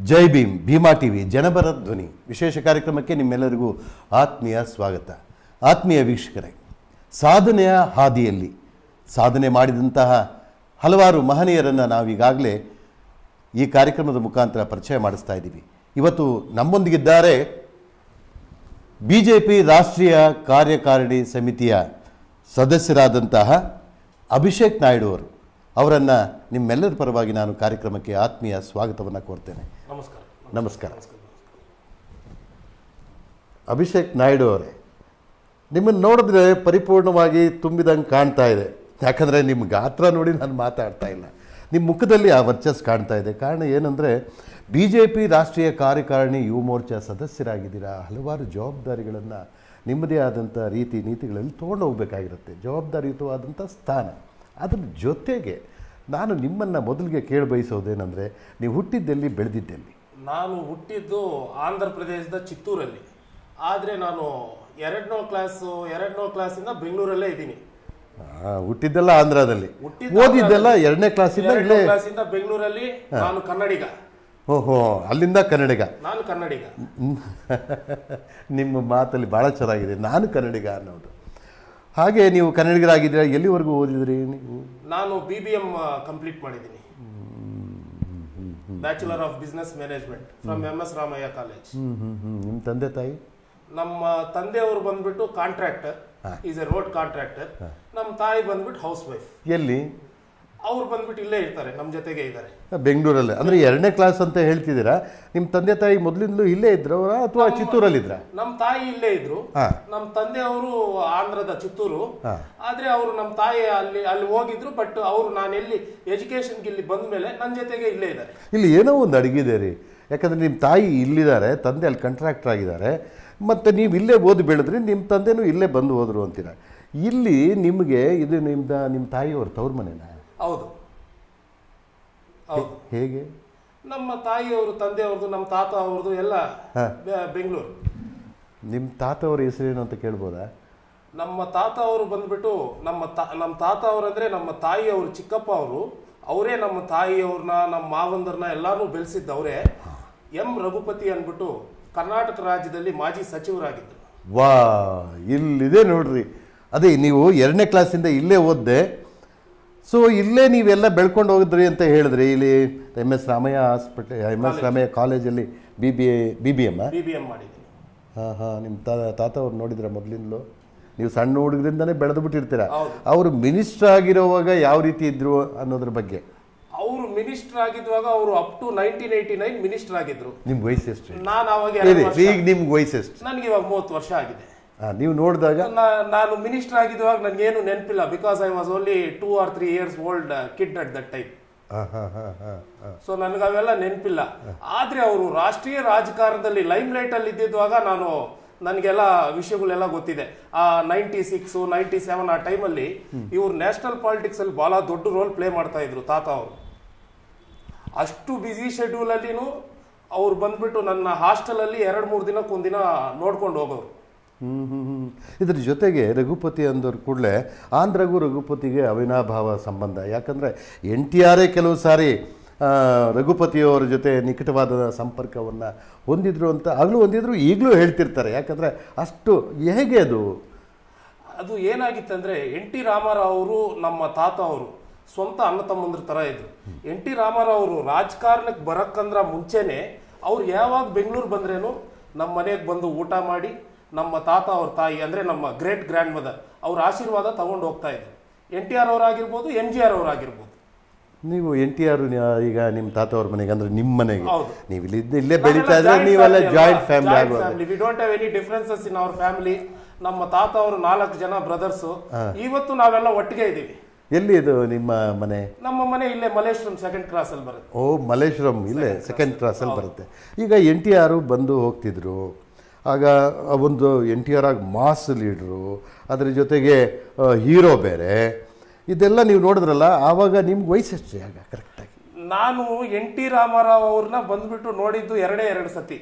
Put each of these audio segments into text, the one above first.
ಜೈ Bhim Bima TV ಜನಪರ ಧ್ವನಿ ವಿಶೇಷ ಕಾರ್ಯಕ್ರಮಕ್ಕೆ ನಿಮ್ಮೆಲ್ಲರಿಗೂ ಆತ್ಮೀಯ ಸ್ವಾಗತ ಆತ್ಮೀಯ ವೀಕ್ಷಕರೇ ಸಾಧನೆಯ ಹಾದಿಯಲ್ಲಿ ಸಾಧನೆ ಮಾಡಿದಂತಹ ಹಲವಾರು ಮಹನೀಯರನ್ನು ನಾವೀಗಾಗಲೇ ಈ ಕಾರ್ಯಕ್ರಮದ ಮುಖಾಂತರ ಪರಿಚಯ ಮಾಡಿಸ್ತಾ ಇದ್ದೀವಿ ಇವತ್ತು ನಮ್ಮೊಂದಿಗಿದ್ದಾರೆ ಬಿ ಜೆ ಪಿ ರಾಷ್ಟ್ರೀಯ ಕಾರ್ಯಕಾರಿಣಿ ಸಮಿತಿಯ ಸದಸ್ಯರಾದಂತಹ ಅಭಿಷೇಕ್ ನಾಯ್ಡು ಅವರು ಅವರನ್ನು ನಿಮ್ಮೆಲ್ಲರ ಪರವಾಗಿ ನಾನು ಕಾರ್ಯಕ್ರಮಕ್ಕೆ ಆತ್ಮೀಯ ಸ್ವಾಗತವನ್ನು ಕೋರ್ತೇನೆ ನಮಸ್ಕಾರ ನಮಸ್ಕಾರ ಅಭಿಷೇಕ್ ನಾಯ್ಡು ಅವರೇ ನಿಮ್ಮನ್ನು ನೋಡಿದ್ರೆ ಪರಿಪೂರ್ಣವಾಗಿ ತುಂಬಿದಂಗೆ ಕಾಣ್ತಾ ಇದೆ ಯಾಕಂದರೆ ನಿಮ್ಮ ಗಾತ್ರ ನೋಡಿ ನಾನು ಮಾತಾಡ್ತಾ ಇಲ್ಲ ನಿಮ್ಮ ಮುಖದಲ್ಲಿ ಆ ವರ್ಚಸ್ ಕಾಣ್ತಾ ಇದೆ ಕಾರಣ ಏನಂದರೆ ಬಿ ಜೆ ಪಿ ರಾಷ್ಟ್ರೀಯ ಕಾರ್ಯಕಾರಿಣಿ ಯುವ ಮೋರ್ಚಾ ಸದಸ್ಯರಾಗಿದ್ದೀರಾ ಹಲವಾರು ಜವಾಬ್ದಾರಿಗಳನ್ನು ನಿಮ್ಮದೇ ಆದಂಥ ರೀತಿ ನೀತಿಗಳಲ್ಲಿ ತೊಗೊಂಡು ಹೋಗಬೇಕಾಗಿರುತ್ತೆ ಜವಾಬ್ದಾರಿಯುತವಾದಂಥ ಸ್ಥಾನ ಅದ್ರ ಜೊತೆಗೆ ನಾನು ನಿಮ್ಮನ್ನು ಮೊದಲಿಗೆ ಕೇಳ ಬಯಸೋದೇನೆಂದರೆ ನೀವು ಹುಟ್ಟಿದ್ದೆಲ್ಲಿ ಬೆಳೆದಿದ್ದೆಲ್ಲಿ ನಾನು ಹುಟ್ಟಿದ್ದು ಆಂಧ್ರ ಪ್ರದೇಶದ ಚಿತ್ತೂರಲ್ಲಿ ಆದರೆ ನಾನು ಎರಡನೋ ಕ್ಲಾಸು ಎರಡನೋ ಕ್ಲಾಸಿಂದ ಬೆಂಗಳೂರಲ್ಲೇ ಇದ್ದೀನಿ ಆ, ಹುಟ್ಟಿದ್ದೆಲ್ಲ ಆಂಧ್ರದಲ್ಲಿ ಹುಟ್ಟಿದ್ದು ಓದಿದ್ದೆಲ್ಲ ಎರಡನೇ ಕ್ಲಾಸಿಂದ ಎರಡನೇ ಇಲ್ಲೇ ಕ್ಲಾಸಿಂದ ಬೆಂಗಳೂರಲ್ಲಿ ನಾನು ಕನ್ನಡಿಗ ಓಹೋ ಅಲ್ಲಿಂದ ಕನ್ನಡಿಗ ನಾನು ಕನ್ನಡಿಗ ನಿಮ್ಮ ಮಾತಲ್ಲಿ ಭಾಳ ಚೆನ್ನಾಗಿದೆ ನಾನು ಕನ್ನಡಿಗ ಅನ್ನೋದು ಹಾಗೆ ನೀವು ಕನ್ನಡಿಗರಾಗಿದ್ದೀರಾ ಎಲ್ಲಿವರೆಗೂ ಓದಿದ್ರಿ ನೀವು ನಾನು ಬಿ ಬಿ ಎಂ ಕಂಪ್ಲೀಟ್ ಮಾಡಿದ್ದೀನಿ bachelor of business management from M S Ramaiah college ಹ್ಞೂ ಹ್ಞೂ ಹ್ಞೂ ನಿಮ್ಮ ತಂದೆ ತಾಯಿ ನಮ್ಮ ತಂದೆಯವರು ಬಂದ್ಬಿಟ್ಟು contractor is a road contractor ನಮ್ಮ ತಾಯಿ ಬಂದ್ಬಿಟ್ಟು ಹೌಸ್ ವೈಫ್ ಎಲ್ಲಿ ಅವ್ರು ಬಂದ್ಬಿಟ್ಟು ಇಲ್ಲೇ ಇರ್ತಾರೆ ನಮ್ಮ ಜೊತೆಗೆ ಇದ್ದಾರೆ ಬೆಂಗಳೂರಲ್ಲೇ ಅಂದರೆ ಎರಡನೇ ಕ್ಲಾಸ್ ಅಂತ ಹೇಳ್ತಿದ್ದೀರಾ ನಿಮ್ಮ ತಂದೆ ತಾಯಿ ಮೊದಲಿಂದಲೂ ಇಲ್ಲೇ ಇದ್ರವರ ಅಥವಾ ಚಿತ್ತೂರಲ್ಲಿದ್ರಾ ನಮ್ಮ ತಾಯಿ ಇಲ್ಲೇ ಇದ್ರು ಹಾಂ ನಮ್ಮ ತಂದೆಯವರು ಆಂಧ್ರದ ಚಿತ್ತೂರು ಹಾಂ ಆದ್ರೆ ಅವರು ನಮ್ಮ ತಾಯಿ ಅಲ್ಲಿ ಅಲ್ಲಿ ಹೋಗಿದ್ರು ಬಟ್ ಅವರು ನಾನು ಎಲ್ಲಿ ಎಜುಕೇಶನ್ಗೆ ಇಲ್ಲಿ ಬಂದ ಮೇಲೆ ನನ್ನ ಜೊತೆಗೆ ಇಲ್ಲೇ ಇದ್ದಾರೆ ಇಲ್ಲಿ ಏನೋ ಒಂದು ಅಡಗಿದೆ ರೀ ಯಾಕಂದರೆ ನಿಮ್ಮ ತಾಯಿ ಇಲ್ಲಿದ್ದಾರೆ ತಂದೆ ಅಲ್ಲಿ ಕಾಂಟ್ರಾಕ್ಟರ್ ಆಗಿದ್ದಾರೆ ಮತ್ತು ನೀವು ಇಲ್ಲೇ ಓದಿ ಬೆಳೆದ್ರಿ ನಿಮ್ಮ ತಂದೆನೂ ಇಲ್ಲೇ ಬಂದು ಹೋದ್ರು ಅಂತೀರ ಇಲ್ಲಿ ನಿಮಗೆ ಇದು ನಿಮ್ದ ನಿಮ್ಮ ತಾಯಿಯವ್ರ ತವ್ರ ಮನೆನಾ ಹೌದು ಹೌದು ಹೇಗೆ ನಮ್ಮ ತಾಯಿಯವರು ತಂದೆಯವ್ರದ್ದು ನಮ್ಮ ತಾತ ಅವ್ರದ್ದು ಎಲ್ಲ ಹಾ. ಬೆ- ಬೆಂಗಳೂರು ನಿಮ್ಮ ತಾತವ್ರ ಹೆಸರೇನು ಅಂತ ಕೇಳ್ಬೋದಾ ನಮ್ಮ ತಾತ ಅವರು ಬಂದ್ಬಿಟ್ಟು ನಮ್ಮ ತಾ ನಮ್ಮ ತಾತ ಅವರಂದ್ರೆ ನಮ್ಮ ತಾಯಿಯವರು ಚಿಕ್ಕಪ್ಪ ಅವರು ಅವರೇ ನಮ್ಮ ತಾಯಿಯವ್ರನ್ನ ನಮ್ಮ ಮಾವಂದರ್ನ ಎಲ್ಲಾನು ಬೆಳೆಸಿದ್ದು ಅವರೇ ಎಂ ರಘುಪತಿ ಅಂದ್ಬಿಟ್ಟು ಕರ್ನಾಟಕ ರಾಜ್ಯದಲ್ಲಿ ಮಾಜಿ ಸಚಿವರಾಗಿದ್ದರು ವಾ ಇಲ್ಲಿದೆ ನೋಡ್ರಿ ಅದೇ ನೀವು ಎರಡನೇ ಕ್ಲಾಸಿಂದ ಇಲ್ಲೇ ಓದ್ದೆ ಸೊ ಇಲ್ಲೇ ನೀವೆಲ್ಲ ಬೆಳ್ಕೊಂಡು ಹೋಗಿದ್ರಿ ಅಂತ ಹೇಳಿದ್ರಿ ಇಲ್ಲಿ M S Ramaiah hospital M S Ramaiah ಕಾಲೇಜಲ್ಲಿ B B A B B ಎಮ್ಮ ಬಿ ಬಿ ಎಂ ಮಾಡಿದ್ದೀನಿ ಹಾಂ ಹಾಂ ನಿಮ್ಮ ತಾ ತಾತ ಅವ್ರು ನೋಡಿದ್ರ ಮೊದಲಿಂದಲೂ ನೀವು ಸಣ್ಣ ಹುಡುಗರಿಂದನೇ ಬೆಳೆದು ಬಿಟ್ಟಿರ್ತೀರ ಹೌದು. ಅವರು ಮಿನಿಸ್ಟರ್ ಆಗಿರೋವಾಗ ಯಾವ ರೀತಿ ಇದ್ರು ಅನ್ನೋದ್ರ ಬಗ್ಗೆ ಅವರು ಮಿನಿಸ್ಟರ್ ಆಗಿದ್ದಾಗ ಅವರು up to nineteen eighty nine minister ಆಗಿದ್ರು ನಿಮ್ಗೆ ವಯಸ್ಸು ಎಷ್ಟು ನಾನು ಅವಾಗ ಹೇಳಿ ಎರಡು ವರ್ಷ ಈಗ ನಿಮ್ಗೆ ವಯಸ್ಸು ಎಷ್ಟು ನನಗೆ ಇವಾಗ ಮೂವತ್ತು ವರ್ಷ ಆಗಿದೆ ಹಾಂ ನೀವು ನೋಡಿದಾಗ ನಾ- ನಾನು ಮಿನಿಸ್ಟರ್ ಆಗಿದ್ದಾಗ ನನಗೇನು ನೆನಪಿಲ್ಲ because I was only two or three years old kid at that time ಹಾಂ ಹಾಂ ಹಾಂ ಹಾಂ ಹಾಂ ಸೊ ನನಗೆ ಅವೆಲ್ಲ ನೆನಪಿಲ್ಲ ಆದ್ರೆ ಅವರು ರಾಷ್ಟ್ರೀಯ ರಾಜಕಾರಣದಲ್ಲಿ ಲೈಮ್ ಲೈಟ್ ಅಲ್ಲಿ ಇದ್ದಿದ್ದಾಗ ನಾನು ನನಗೆಲ್ಲ ವಿಷಯಗಳೆಲ್ಲ ಗೊತ್ತಿದೆ ಆ ನೈಂಟಿ ಸಿಕ್ಸ್ ನೈಂಟಿ ಸೆವೆನ್ ಆ ಟೈಮಲ್ಲಿ ಇವ್ರು ನ್ಯಾಷನಲ್ ಪಾಲಿಟಿಕ್ಸ್ ಅಲ್ಲಿ ಬಹಳ ದೊಡ್ಡ ರೋಲ್ ಪ್ಲೇ ಮಾಡ್ತಾ ಇದ್ರು ತಾತ ಅವರು ಅಷ್ಟು ಬ್ಯುಸಿ ಶೆಡ್ಯೂಲ್ ಅಲ್ಲಿನೂ ಅವ್ರು ಬಂದ್ಬಿಟ್ಟು ನನ್ನ ಹಾಸ್ಟೆಲ್ ಅಲ್ಲಿ ಎರಡ್ ಮೂರು ದಿನಕ್ಕೆ ಒಂದಿನ ನೋಡ್ಕೊಂಡು ಹೋಗೋರು ಹ್ಮ್ ಹ್ಮ್ ಹ್ಮ್. ಇದ್ರ ಜೊತೆಗೆ ರಘುಪತಿ ಅಂದವ್ರ ಕೂಡಲೇ ಆಂಧ್ರಗೂ ರಘುಪತಿಗೆ ಅವಿನಾಭಾವ ಸಂಬಂಧ ಯಾಕಂದರೆ ಎನ್ ಟಿ ಆರೇ ಕೆಲವು ಸಾರಿ ಆ, ರಘುಪತಿಯವರ ಜೊತೆ ನಿಕಟವಾದ ಸಂಪರ್ಕವನ್ನು ಹೊಂದಿದ್ರು ಅಂತ ಆಗಲೂ ಹೊಂದಿದ್ರು ಈಗಲೂ ಹೇಳ್ತಿರ್ತಾರೆ ಯಾಕಂದರೆ ಅಷ್ಟು ಹೇಗೆ ಅದು ಅದು ಏನಾಗಿತ್ತಂದ್ರೆ ಎನ್ ಟಿ ರಾಮಾರಾವ್ ಅವರು ನಮ್ಮ ತಾತ ಅವರು ಸ್ವಂತ ಅಣ್ಣ ತಮ್ಮಂದ್ರ ತರ ಇದ್ರು ಎನ್ ಟಿ ರಾಮಾರಾವ್ ಅವರು ರಾಜಕಾರಣಕ್ಕೆ ಬರಕ್ಕಂದ್ರ ಮುಂಚೆನೆ ಅವ್ರು ಯಾವಾಗ ಬೆಂಗಳೂರು ಬಂದ್ರೇನು ನಮ್ಮ ಮನೆಗೆ ಬಂದು ಊಟ ಮಾಡಿ ನಮ್ಮ ತಾತ ಅವ್ರ ತಾಯಿ ಅಂದ್ರೆ ನಮ್ಮ ಗ್ರೇಟ್ ಗ್ರ್ಯಾಂಡ್ ಮದರ್ ಅವ್ರ ಆಶೀರ್ವಾದ ತಗೊಂಡು ಹೋಗ್ತಾ ಇದ್ರು ಎನ್ ಟಿ ಆರ್ ಅವರಾಗಿರ್ಬೋದು ಎಂ ಜಿ ಆರ್ ಅವರಾಗಿರ್ಬೋದು ನೀವು ಎನ್ ಟಿ ಆರ್ ಈಗ ನಿಮ್ಮ ತಾತವ್ರ ಮನೆಗೆ ಅಂದರೆ ನಿಮ್ಮ ಮನೆಗೆ ಹೌದು. ನೀವು ಇಲ್ಲಿ ಇಲ್ಲೇ ಬೆಳೀತಾ ಇದ್ರೆ ನೀವೆಲ್ಲ ಜಾಯಿಂಟ್ ಫ್ಯಾಮಿಲಿ ಆಗುವಾಗ family we don't have any differences in our family ನಮ್ಮ ತಾತ ಅವರು ನಾಲ್ಕು ಜನ ಬ್ರದರ್ಸ್ ಇವತ್ತು ನಾವೆಲ್ಲ ಒಟ್ಟಿಗೆ ಇದ್ದೀವಿ ಎಲ್ಲಿ ಇದು ನಿಮ್ಮ ಮನೆ ನಮ್ಮ ಮನೆ ಇಲ್ಲೇ ಮಲೇಶ್ವರಂ ಸೆಕೆಂಡ್ ಕ್ರಾಸ್ ಅಲ್ಲಿ ಬರುತ್ತೆ ಓ ಮಲ್ಲೇಶ್ವರಂ ಇಲ್ಲೇ ಸೆಕೆಂಡ್ ಕ್ಲಾಸಲ್ಲಿ ಬರುತ್ತೆ ಈಗ ಎನ್ ಟಿ ಆರು ಬಂದು ಹೋಗ್ತಿದ್ರು ಆಗ ಆ ಒಂದು ಎನ್ ಟಿ ಆರ್ ಆಗಿ ಮಾಸ್ ಲೀಡ್ರು ಅದ್ರ ಜೊತೆಗೆ ಹೀರೋ ಬೇರೆ ಇದೆಲ್ಲ ನೀವು ನೋಡಿದ್ರಲ್ಲ ಆವಾಗ ನಿಮ್ಗೆ ವಯಸ್ಸೆಷ್ಟು ಆಗ ಕರೆಕ್ಟಾಗಿ ನಾನು ಎನ್ ಟಿ ರಾಮಾರಾವ್ ಅವ್ರನ್ನ ಬಂದ್ಬಿಟ್ಟು ನೋಡಿದ್ದು ಎರಡೇ ಎರಡು ಸತಿ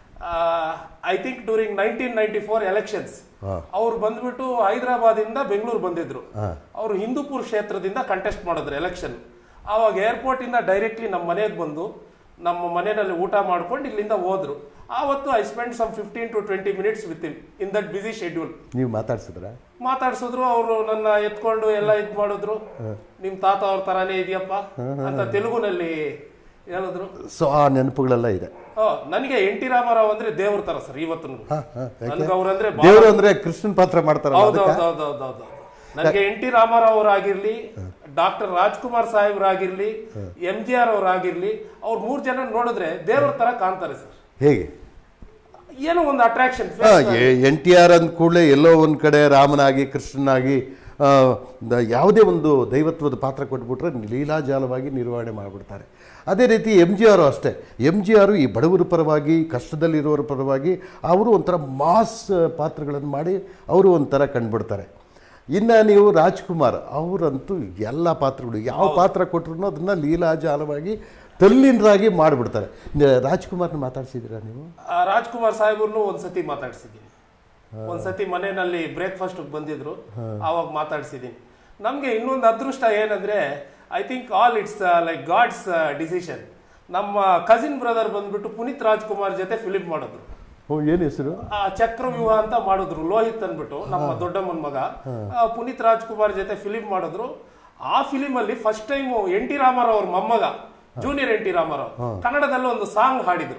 I think during nineteen ninety four elections ಅವ್ರು ಬಂದ್ಬಿಟ್ಟು ಹೈದರಾಬಾದ್ ಇಂದ ಬೆಂಗಳೂರು ಬಂದಿದ್ರು ಅವರು ಹಿಂದೂಪುರ್ ಕ್ಷೇತ್ರದಿಂದ ಕಂಟೆಸ್ಟ್ ಮಾಡಿದ್ರು ಎಲೆಕ್ಷನ್ ಆವಾಗ ಏರ್ಪೋರ್ಟ್ ಇಂದ ಡೈರೆಕ್ಟ್ಲಿ ನಮ್ಮ ಮನೆಗೆ ಬಂದು ನಮ್ಮ ಮನೆಯಲ್ಲಿ ಊಟ ಮಾಡ್ಕೊಂಡು ಇಲ್ಲಿಂದ ಹೋದ್ರು ಆವತ್ತು I spend some fifteen to twenty minutes with in in that busy schedule ನೀವು ಮಾತಾಡ್ಸಿದ್ರ ಮಾತಾಡ್ಸಿದ್ರು ಅವರು ನನ್ನ ಎತ್ಕೊಂಡು ಎಲ್ಲ ಇದ್ ಮಾಡಿದ್ರು ನಿಮ್ ತಾತ ಅವ್ರ ತರಾನೇ ಇದೆಯಪ್ಪ ಅಂತ ತೆಲುಗುನಲ್ಲಿ ಹೇಳಿದ್ರು ಸೊ ಆ ನೆನಪುಗಳೆಲ್ಲ ಇದೆ ಆ, ನನಗೆ ಎನ್ ಟಿ ರಾಮಾರಾವ್ ಅಂದ್ರೆ ದೇವ್ರ ತರ ಸರ್ ಇವತ್ತು ಹಾ, ಹಾ, ಯಾಕೆ? ನನ್ಗೆ ಅವ್ರಂದ್ರೆ ಬಾ- ದೇವರು ಅಂದ್ರೆ ಕೃಷ್ಣನ್ ಪಾತ್ರ ಮಾಡ್ತಾರಲ್ಲ ಹೌದು ಅದಕ್ಕೆ ಹೌದು ಹೌದು ಹೌದು ಹೌದು ನನಗೆ ಎನ್ ಟಿ ರಾಮಾರಾವ್ ಅವರಾಗಿರ್ಲಿ ಡಾಕ್ಟರ್ ರಾಜ್ಕುಮಾರ್ ಸಾಹೇಬ್ರಾಗಿರ್ಲಿ ಎಂ ಜಿ ಆರ್ ಅವರಾಗಿರ್ಲಿ ಅವ್ರ ಮೂರ್ ಜನ ನೋಡಿದ್ರೆ ದೇವ್ರ ತರ ಕಾಣ್ತಾರೆ ಸರ್ ಹೇಗೆ ಏನೋ ಒಂದು ಅಟ್ರಾಕ್ಷನ್ ಎನ್ ಟಿ ಆರ್ ಅಂದ ಕೂಡಲೇ ಎಲ್ಲೋ ಒಂದು ಕಡೆ ರಾಮನಾಗಿ ಕೃಷ್ಣನಾಗಿ ಆ, ದ- ಯಾವುದೇ ಒಂದು ದೈವತ್ವದ ಪಾತ್ರ ಕೊಟ್ಬಿಟ್ರೆ ಲೀಲಾಜಾಲವಾಗಿ ನಿರ್ವಹಣೆ ಮಾಡಿಬಿಡ್ತಾರೆ ಅದೇ ರೀತಿ ಎಮ್ ಜಿ ಆರು ಅಷ್ಟೇ ಎಮ್ ಜಿ ಆರು ಈ ಬಡವರ ಪರವಾಗಿ ಕಷ್ಟದಲ್ಲಿರೋರ ಪರವಾಗಿ ಅವರು ಒಂಥರ ಮಾಸ್ ಪಾತ್ರಗಳನ್ನು ಮಾಡಿ ಅವರು ಒಂಥರ ಕಂಡುಬಿಡ್ತಾರೆ ಇನ್ನು ನೀವು ರಾಜ್ಕುಮಾರ್ ಅವರಂತೂ ಎಲ್ಲ ಪಾತ್ರಗಳು ಯಾವ ಪಾತ್ರ ಕೊಟ್ಟರು ಅದನ್ನು ಲೀಲಾಜಾಲವಾಗಿ ತಲ್ಲೀನರಾಗಿ ಮಾಡಿಬಿಡ್ತಾರೆ ರಾಜ್ಕುಮಾರ್ನ ಮಾತಾಡ್ಸಿದ್ದೀರಾ ನೀವು ಆ, ರಾಜ್ಕುಮಾರ್ ಸಾಹೇಬ್ರನ್ನು ಒಂದ್ಸತಿ ಮಾತಾಡ್ಸಿದ್ದೀನಿ ಒಂದ್ಸತಿ ಮನೆಯಲ್ಲಿ ಬ್ರೇಕ್ಫಾಸ್ಟ್ ಬಂದಿದ್ರು ಆವಾಗ ಮಾತಾಡ್ಸಿದ್ದೀನಿ ನಮ್ಗೆ ಇನ್ನೊಂದು ಅದೃಷ್ಟ ಏನಂದ್ರೆ I think all it's like God's decision ನಮ್ಮ ಕಸಿನ್ ಬ್ರದರ್ ಬಂದ್ಬಿಟ್ಟು ಪುನೀತ್ ರಾಜ್ಕುಮಾರ್ ಜೊತೆ ಫಿಲಿಂ ಮಾಡಿದ್ರು ಓ ಏನು ಹೆಸರು ಆ ಚಕ್ರವ್ಯೂಹ ಅಂತ ಮಾಡಿದ್ರು ಲೋಹಿತ್ ಅನ್ಬಿಟ್ಟು ನಮ್ಮ ದೊಡ್ಡಮ್ಮನ ಮಗ ಆ, ಪುನೀತ್ ರಾಜ್ಕುಮಾರ್ ಜೊತೆ ಫಿಲಿಂ ಮಾಡಿದ್ರು ಆ ಫಿಲಿಂ ಅಲ್ಲಿ first time N T Rama Rao ಅವ್ರ ಮೊಮ್ಮಗ ಜೂನಿಯರ್ ಎನ್ ಟಿ ರಾಮಾರಾವ್ ಕನ್ನಡದಲ್ಲಿ ಒಂದು ಸಾಂಗ್ ಹಾಡಿದ್ರು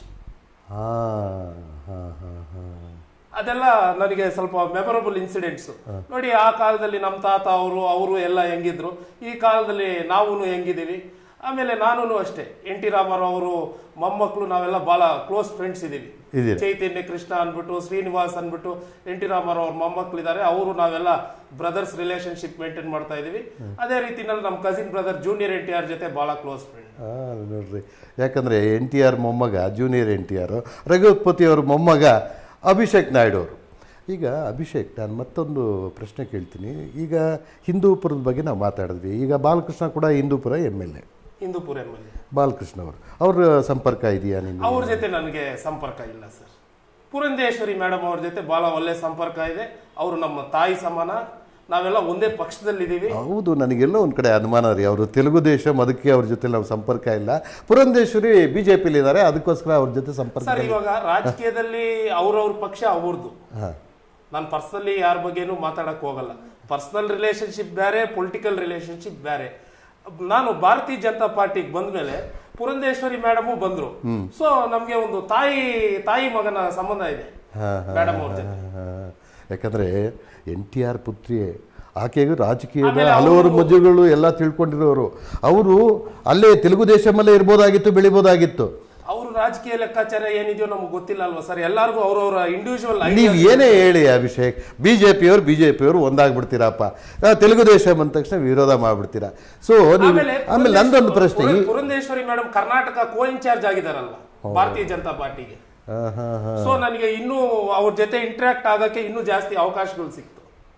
ಹಾಂ ಹಾಂ ಹಾಂ ಹಾಂ ಅದೆಲ್ಲ ನನಗೆ ಸ್ವಲ್ಪ ಮೆಮೊರಬಲ್ ಇನ್ಸಿಡೆಂಟ್ಸ್ ನೋಡಿ ಆ ಕಾಲದಲ್ಲಿ ನಮ್ಮ ತಾತ ಅವರು ಅವರು ಎಲ್ಲ ಹೆಂಗಿದ್ರು ಈ ಕಾಲದಲ್ಲಿ ನಾವು ಹೆಂಗಿದೀವಿ ಆಮೇಲೆ ನಾನು ಅಷ್ಟೇ ಎನ್ ಟಿ ರಾಮಾರಾವ್ ಅವರು ಮೊಮ್ಮಕ್ಕಳು ನಾವೆಲ್ಲ ಬಹಳ ಕ್ಲೋಸ್ ಫ್ರೆಂಡ್ಸ್ ಇದೀವಿ ಇದೀರಿ. ಚೈತನ್ಯ ಕೃಷ್ಣ ಅನ್ಬಿಟ್ಟು ಶ್ರೀನಿವಾಸ್ ಅನ್ಬಿಟ್ಟು ಎನ್ ಟಿ ರಾಮಾರಾವ್ ಅವ್ರ ಮೊಮ್ಮಕ್ಕಳಿದ್ದಾರೆ ಅವರು ನಾವೆಲ್ಲ ಬ್ರದರ್ಸ್ ರಿಲೇಶನ್ಶಿಪ್ ಮೇಂಟೈನ್ ಮಾಡ್ತಾ ಇದೀವಿ ಅದೇ ರೀತಿನಲ್ಲಿ ನಮ್ಮ cousin brother junior N T R ಜೊತೆ ಬಹಳ ಕ್ಲೋಸ್ ಫ್ರೆಂಡ್ ಹಾಂ ನೋಡ್ರಿ ಯಾಕಂದರೆ ಎನ್ ಟಿ ಆರ್ ಮೊಮ್ಮಗ junior N T R Raghupati ಅವ್ರ ಮೊಮ್ಮಗ ಅಭಿಷೇಕ್ ನಾಯ್ಡು ಅವರು ಈಗ ಅಭಿಷೇಕ್ ನಾನು ಮತ್ತೊಂದು ಪ್ರಶ್ನೆ ಕೇಳ್ತೀನಿ ಈಗ ಹಿಂದೂಪುರದ ಬಗ್ಗೆ ನಾವು ಮಾತಾಡಿದ್ವಿ ಈಗ ಬಾಲಕೃಷ್ಣ ಕೂಡ Hindupur M L A Hindupur M L A Balakrishna ಅವರು ಅವ್ರ ಸಂಪರ್ಕ ಇದೆಯಾ ನಿಮಗೆ ಅವ್ರ ಜೊತೆ ನನಗೆ ಸಂಪರ್ಕ ಇಲ್ಲ ಸರ್ ಪುರಂಧೇಶ್ವರಿ ಮೇಡಮ್ ಅವ್ರ ಜೊತೆ ಬಹಳ ಒಳ್ಳೆ ಸಂಪರ್ಕ ಇದೆ ಅವರು ನಮ್ಮ ತಾಯಿ ಸಮಾನ ನಾವೆಲ್ಲ ಒಂದೇ ಪಕ್ಷದಲ್ಲಿದ್ದೀವಿ ಹೌದು ನನಗೆಲ್ಲೋ ಒಂದು ಕಡೆ ಅನುಮಾನ ರೀ ಅವರು ತೆಲುಗು ದೇಶಂ ಅದಕ್ಕೆ ಅವ್ರ ಜೊತೆ ನಾವು ಸಂಪರ್ಕ ಇಲ್ಲ ಪುರಂಧೇಶ್ವರಿ ಬಿ ಜೆ ಪಿಲಿ ಇದ್ದಾರೆ ಅದಕ್ಕೋಸ್ಕರ ಅವ್ರ ಜೊತೆ ಸಂಪರ್ಕ ಸರ್ ಇವಾಗ ರಾಜಕೀಯದಲ್ಲಿ ಅವ್ರವ್ರ ಪಕ್ಷ ಅವ್ರದ್ದು ಹಾಂ ನಾನು ಪರ್ಸನಲಿ ಯಾರ ಬಗ್ಗೆನೂ ಮಾತಾಡಕ್ ಹೋಗಲ್ಲ ಪರ್ಸನಲ್ ರಿಲೇಶನ್ಶಿಪ್ ಬೇರೆ ಪೊಲಿಟಿಕಲ್ ರಿಲೇಶನ್ಶಿಪ್ ಬೇರೆ ನಾನು ಭಾರತೀಯ ಜನತಾ ಪಾರ್ಟಿಗೆ ಬಂದ್ಮೇಲೆ ಪುರಂಧೇಶ್ವರಿ ಮೇಡಮು ಬಂದ್ರು ಸೊ ನಮ್ಗೆ ಒಂದು ತಾಯಿ ತಾಯಿ ಮಗನ ಸಂಬಂಧ ಇದೆ ಮೇಡಮ್ ಅವ್ರ ಜೊತೆ ಯಾಕಂದರೆ ಎನ್ ಟಿ ಆರ್ ಪುತ್ರಿಯೇ ಆಕೆಗೂ ರಾಜಕೀಯದ ಆಮೇಲೆ ಹಲವಾರು ಮಜುಗಳು ಎಲ್ಲ ತಿಳ್ಕೊಂಡಿರೋರು ಅವರು ಅಲ್ಲೇ ತೆಲುಗು ದೇಶಮಲ್ಲೇ ಇರ್ಬೋದಾಗಿತ್ತು ಬೆಳಿಬೋದಾಗಿತ್ತು ಅವ್ರ ರಾಜಕೀಯ ಲೆಕ್ಕಾಚಾರ ಏನಿದೆಯೋ ನಮ್ಗೆ ಗೊತ್ತಿಲ್ಲ ಅಲ್ವಾ ಸರ್ ಎಲ್ಲಾರ್ಗು ಅವ್ರವ್ರ ಇಂಡಿವಿಜುವಲ್ ನೀವು ಏನೇ ಹೇಳಿ ಅಭಿಷೇಕ್ ಬಿ ಜೆ ಪಿಯವರು ಬಿ ಜೆ ಪಿಯವರು ಒಂದಾಗ್ಬಿಡ್ತೀರಪ್ಪ ಆ, ತೆಲುಗು ದೇಶಂ ಅಂದ ತಕ್ಷಣ ವಿರೋಧ ಮಾಡ್ಬಿಡ್ತೀರಾ ಸೊ ನೀವು ಆಮೇಲೆ ಆಮೇಲೆ ನಂದೊಂದು ಪ್ರಶ್ನೆ ಈ- ಪುರ- Purandeswari madam Karnataka co in charge ಆಗಿದಾರಲ್ಲ ಭಾರತೀಯ ಜನತಾ ಪಾರ್ಟಿಗೆ ಹಾ, ಹಾ, ಹಾ. ಸೊ ನನಗೆ ಇನ್ನೂ ಅವ್ರ ಜೊತೆ ಇಂಟ್ರಾಕ್ಟ್ ಆಗಕ್ಕೆ ಇನ್ನೂ ಜಾಸ್ತಿ ಅವಕಾಶಗಳು ಸಿಕ್ತು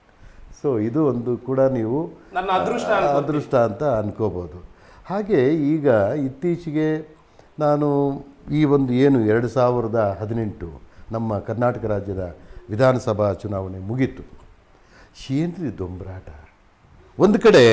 ಸೊ ಇದು ಒಂದು ಕೂಡ ನೀವು ನನ್ನ ಅದೃಷ್ಟ ಆ, ಅನ್ಕೊಂತೀನಿ. ಅದೃಷ್ಟ ಅಂತ ಅನ್ಕೋಬೋದು ಹಾಗೆ ಈಗ ಇತ್ತೀಚೆಗೆ ನಾನು ಈ ಒಂದು ಏನು ಎರಡು ಸಾವಿರದ ಹದಿನೆಂಟು ನಮ್ಮ ಕರ್ನಾಟಕ ರಾಜ್ಯದ ವಿಧಾನಸಭಾ ಚುನಾವಣೆ ಮುಗೀತು ಏನ್ರಿ ದೊಂಬರಾಟ ಒಂದು ಕಡೆ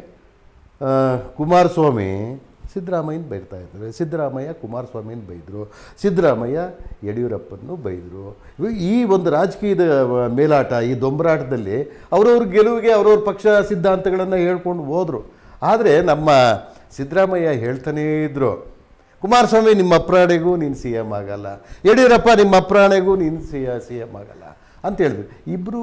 ಆ, ಕುಮಾರಸ್ವಾಮಿ ಸಿದ್ದರಾಮಯ್ಯನ ಬೈತಾ ಇದ್ದಾರೆ ಸಿದ್ದರಾಮಯ್ಯ ಕುಮಾರಸ್ವಾಮಿನ ಬೈದರು ಸಿದ್ದರಾಮಯ್ಯ ಯಡಿಯೂರಪ್ಪನ್ನು ಬೈದರು ಇವ- ಈ ಒಂದು ರಾಜಕೀಯದ ಮೇಲಾಟ ಈ ದೊಂಬರಾಟದಲ್ಲಿ ಅವ್ರವ್ರ ಗೆಲುವಿಗೆ ಅವ್ರವ್ರ ಪಕ್ಷ ಸಿದ್ಧಾಂತಗಳನ್ನು ಹೇಳ್ಕೊಂಡು ಹೋದರು ಆದರೆ ನಮ್ಮ ಸಿದ್ದರಾಮಯ್ಯ ಹೇಳ್ತಾನೇ ಇದ್ರು ಕುಮಾರಸ್ವಾಮಿ ನಿಮ್ಮ ಅಪ್ರಾಣೆಗೂ ನೀನು ಸಿ ಎಮ್ ಆಗಲ್ಲ ಯಡಿಯೂರಪ್ಪ ನಿಮ್ಮ ಅಪ್ರಾಣೆಗೂ ನೀನು ಸಿ ಸಿ ಎಮ್ ಆಗಲ್ಲ ಅಂತ ಹೇಳಿದ್ರು ಇಬ್ಬರು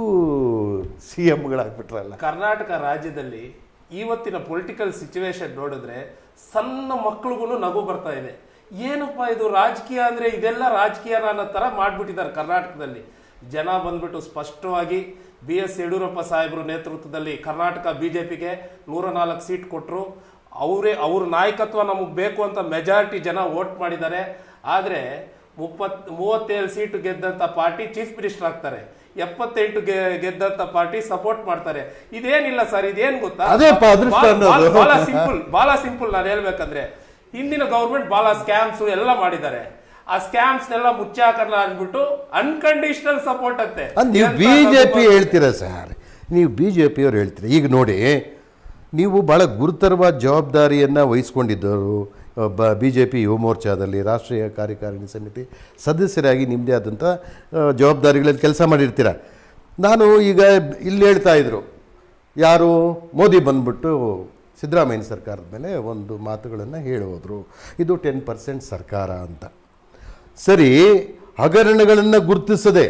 ಸಿ ಎಮ್ಗಳಾಗ್ಬಿಟ್ರಲ್ಲ ಕರ್ನಾಟಕ ರಾಜ್ಯದಲ್ಲಿ ಇವತ್ತಿನ ಪೊಲಿಟಿಕಲ್ ಸಿಚುವೇಶನ್ ನೋಡಿದ್ರೆ ಸಣ್ಣ ಮಕ್ಳಿಗೂ ನಗು ಬರ್ತಾ ಇದೆ ಏನಪ್ಪ ಇದು ರಾಜಕೀಯ ಅಂದ್ರೆ ಇದೆಲ್ಲ ರಾಜಕೀಯ ಅನ್ನೋ ತರ ಮಾಡ್ಬಿಟ್ಟಿದ್ದಾರೆ ಕರ್ನಾಟಕದಲ್ಲಿ ಜನ ಬಂದ್ಬಿಟ್ಟು ಸ್ಪಷ್ಟವಾಗಿ ಬಿ ಎಸ್ ಯಡಿಯೂರಪ್ಪ ಸಾಹೇಬರು ನೇತೃತ್ವದಲ್ಲಿ ಕರ್ನಾಟಕ ಬಿಜೆಪಿಗೆ ನೂರ ನಾಲ್ಕು ಸೀಟ್ ಕೊಟ್ಟರು ಅವರೇ ಅವ್ರ ನಾಯಕತ್ವ ನಮಗೆ ಬೇಕು ಅಂತ ಮೆಜಾರಿಟಿ ಜನ ವೋಟ್ ಮಾಡಿದ್ದಾರೆ ಆದ್ರೆ ಮುಪ್ಪತ್ ಮೂವತ್ತೇಳು ಸೀಟು ಗೆದ್ದಂತ ಪಾರ್ಟಿ ಚೀಫ್ ಮಿನಿಸ್ಟರ್ ಆಗ್ತಾರೆ ಎಪ್ಪತ್ತೆಂಟು ಗೆ- ಗೆದ್ದಂತ ಪಾರ್ಟಿ ಸಪೋರ್ಟ್ ಮಾಡ್ತಾರೆ ಇದೇನಿಲ್ಲ ಸರ್ ಇದೇನ್ ಗೊತ್ತಾ ಅದೇಪ್ಪ ಅದೃಷ್ಟ ಬಾ- ಅನ್ನೋದು. ಬಾ- ಬಹಳ ಸಿಂಪಲ್ ಬಹಳ ಸಿಂಪಲ್ ನಾನು ಹೇಳ್ಬೇಕಂದ್ರೆ ಹಿಂದಿನ ಗೌರ್ಮೆಂಟ್ ಬಹಳ ಸ್ಕ್ಯಾಮ್ಸ್ ಎಲ್ಲ ಮಾಡಿದ್ದಾರೆ ಆ ಸ್ಕ್ಯಾಮ್ಸ್ ನೆಲ್ಲ ಮುಚ್ಚಾಕಲ್ಲ ಅಂದ್ಬಿಟ್ಟು ಅನ್ಕಂಡೀಷನಲ್ ಸಪೋರ್ಟ್ ಅಂತೆ ಅದು ನೀವು ಎಂತ ಬಿ ಜೆ ಪಿ ಸಂದರ್ಭ- ಹೇಳ್ತೀರಾ ಸರ್ ನೀವು ಬಿ ಜೆ ಪಿಯವ್ರು ಹೇಳ್ತೀರಾ ಈಗ ನೋಡಿ ನೀವು ಭಾಳ ಗುರುತರವಾದ ಜವಾಬ್ದಾರಿಯನ್ನು ವಹಿಸ್ಕೊಂಡಿದ್ದವರು ಬಿ ಜೆ ಪಿ ಯುವ ಮೋರ್ಚಾದಲ್ಲಿ ರಾಷ್ಟ್ರೀಯ ಕಾರ್ಯಕಾರಿಣಿ ಸಮಿತಿ ಸದಸ್ಯರಾಗಿ ನಿಮ್ಮದೇ ಆದಂಥ ಆ, ಜವಾಬ್ದಾರಿಗಳಲ್ಲಿ ಕೆಲಸ ಮಾಡಿರ್ತೀರ ನಾನು ಈಗ ಇಲ್ಲಿ ಹೇಳ್ತಾ ಇದ್ರು ಯಾರು ಮೋದಿ ಬಂದ್ಬಿಟ್ಟು ಸಿದ್ದರಾಮಯ್ಯ ಸರ್ಕಾರದ ಮೇಲೆ ಒಂದು ಮಾತುಗಳನ್ನು ಹೇಳೋದ್ರು ಇದು ಟೆನ್ ಪರ್ಸೆಂಟ್ ಸರ್ಕಾರ ಅಂತ ಸರಿ ಹಗರಣಗಳನ್ನು ಗುರುತಿಸದೆ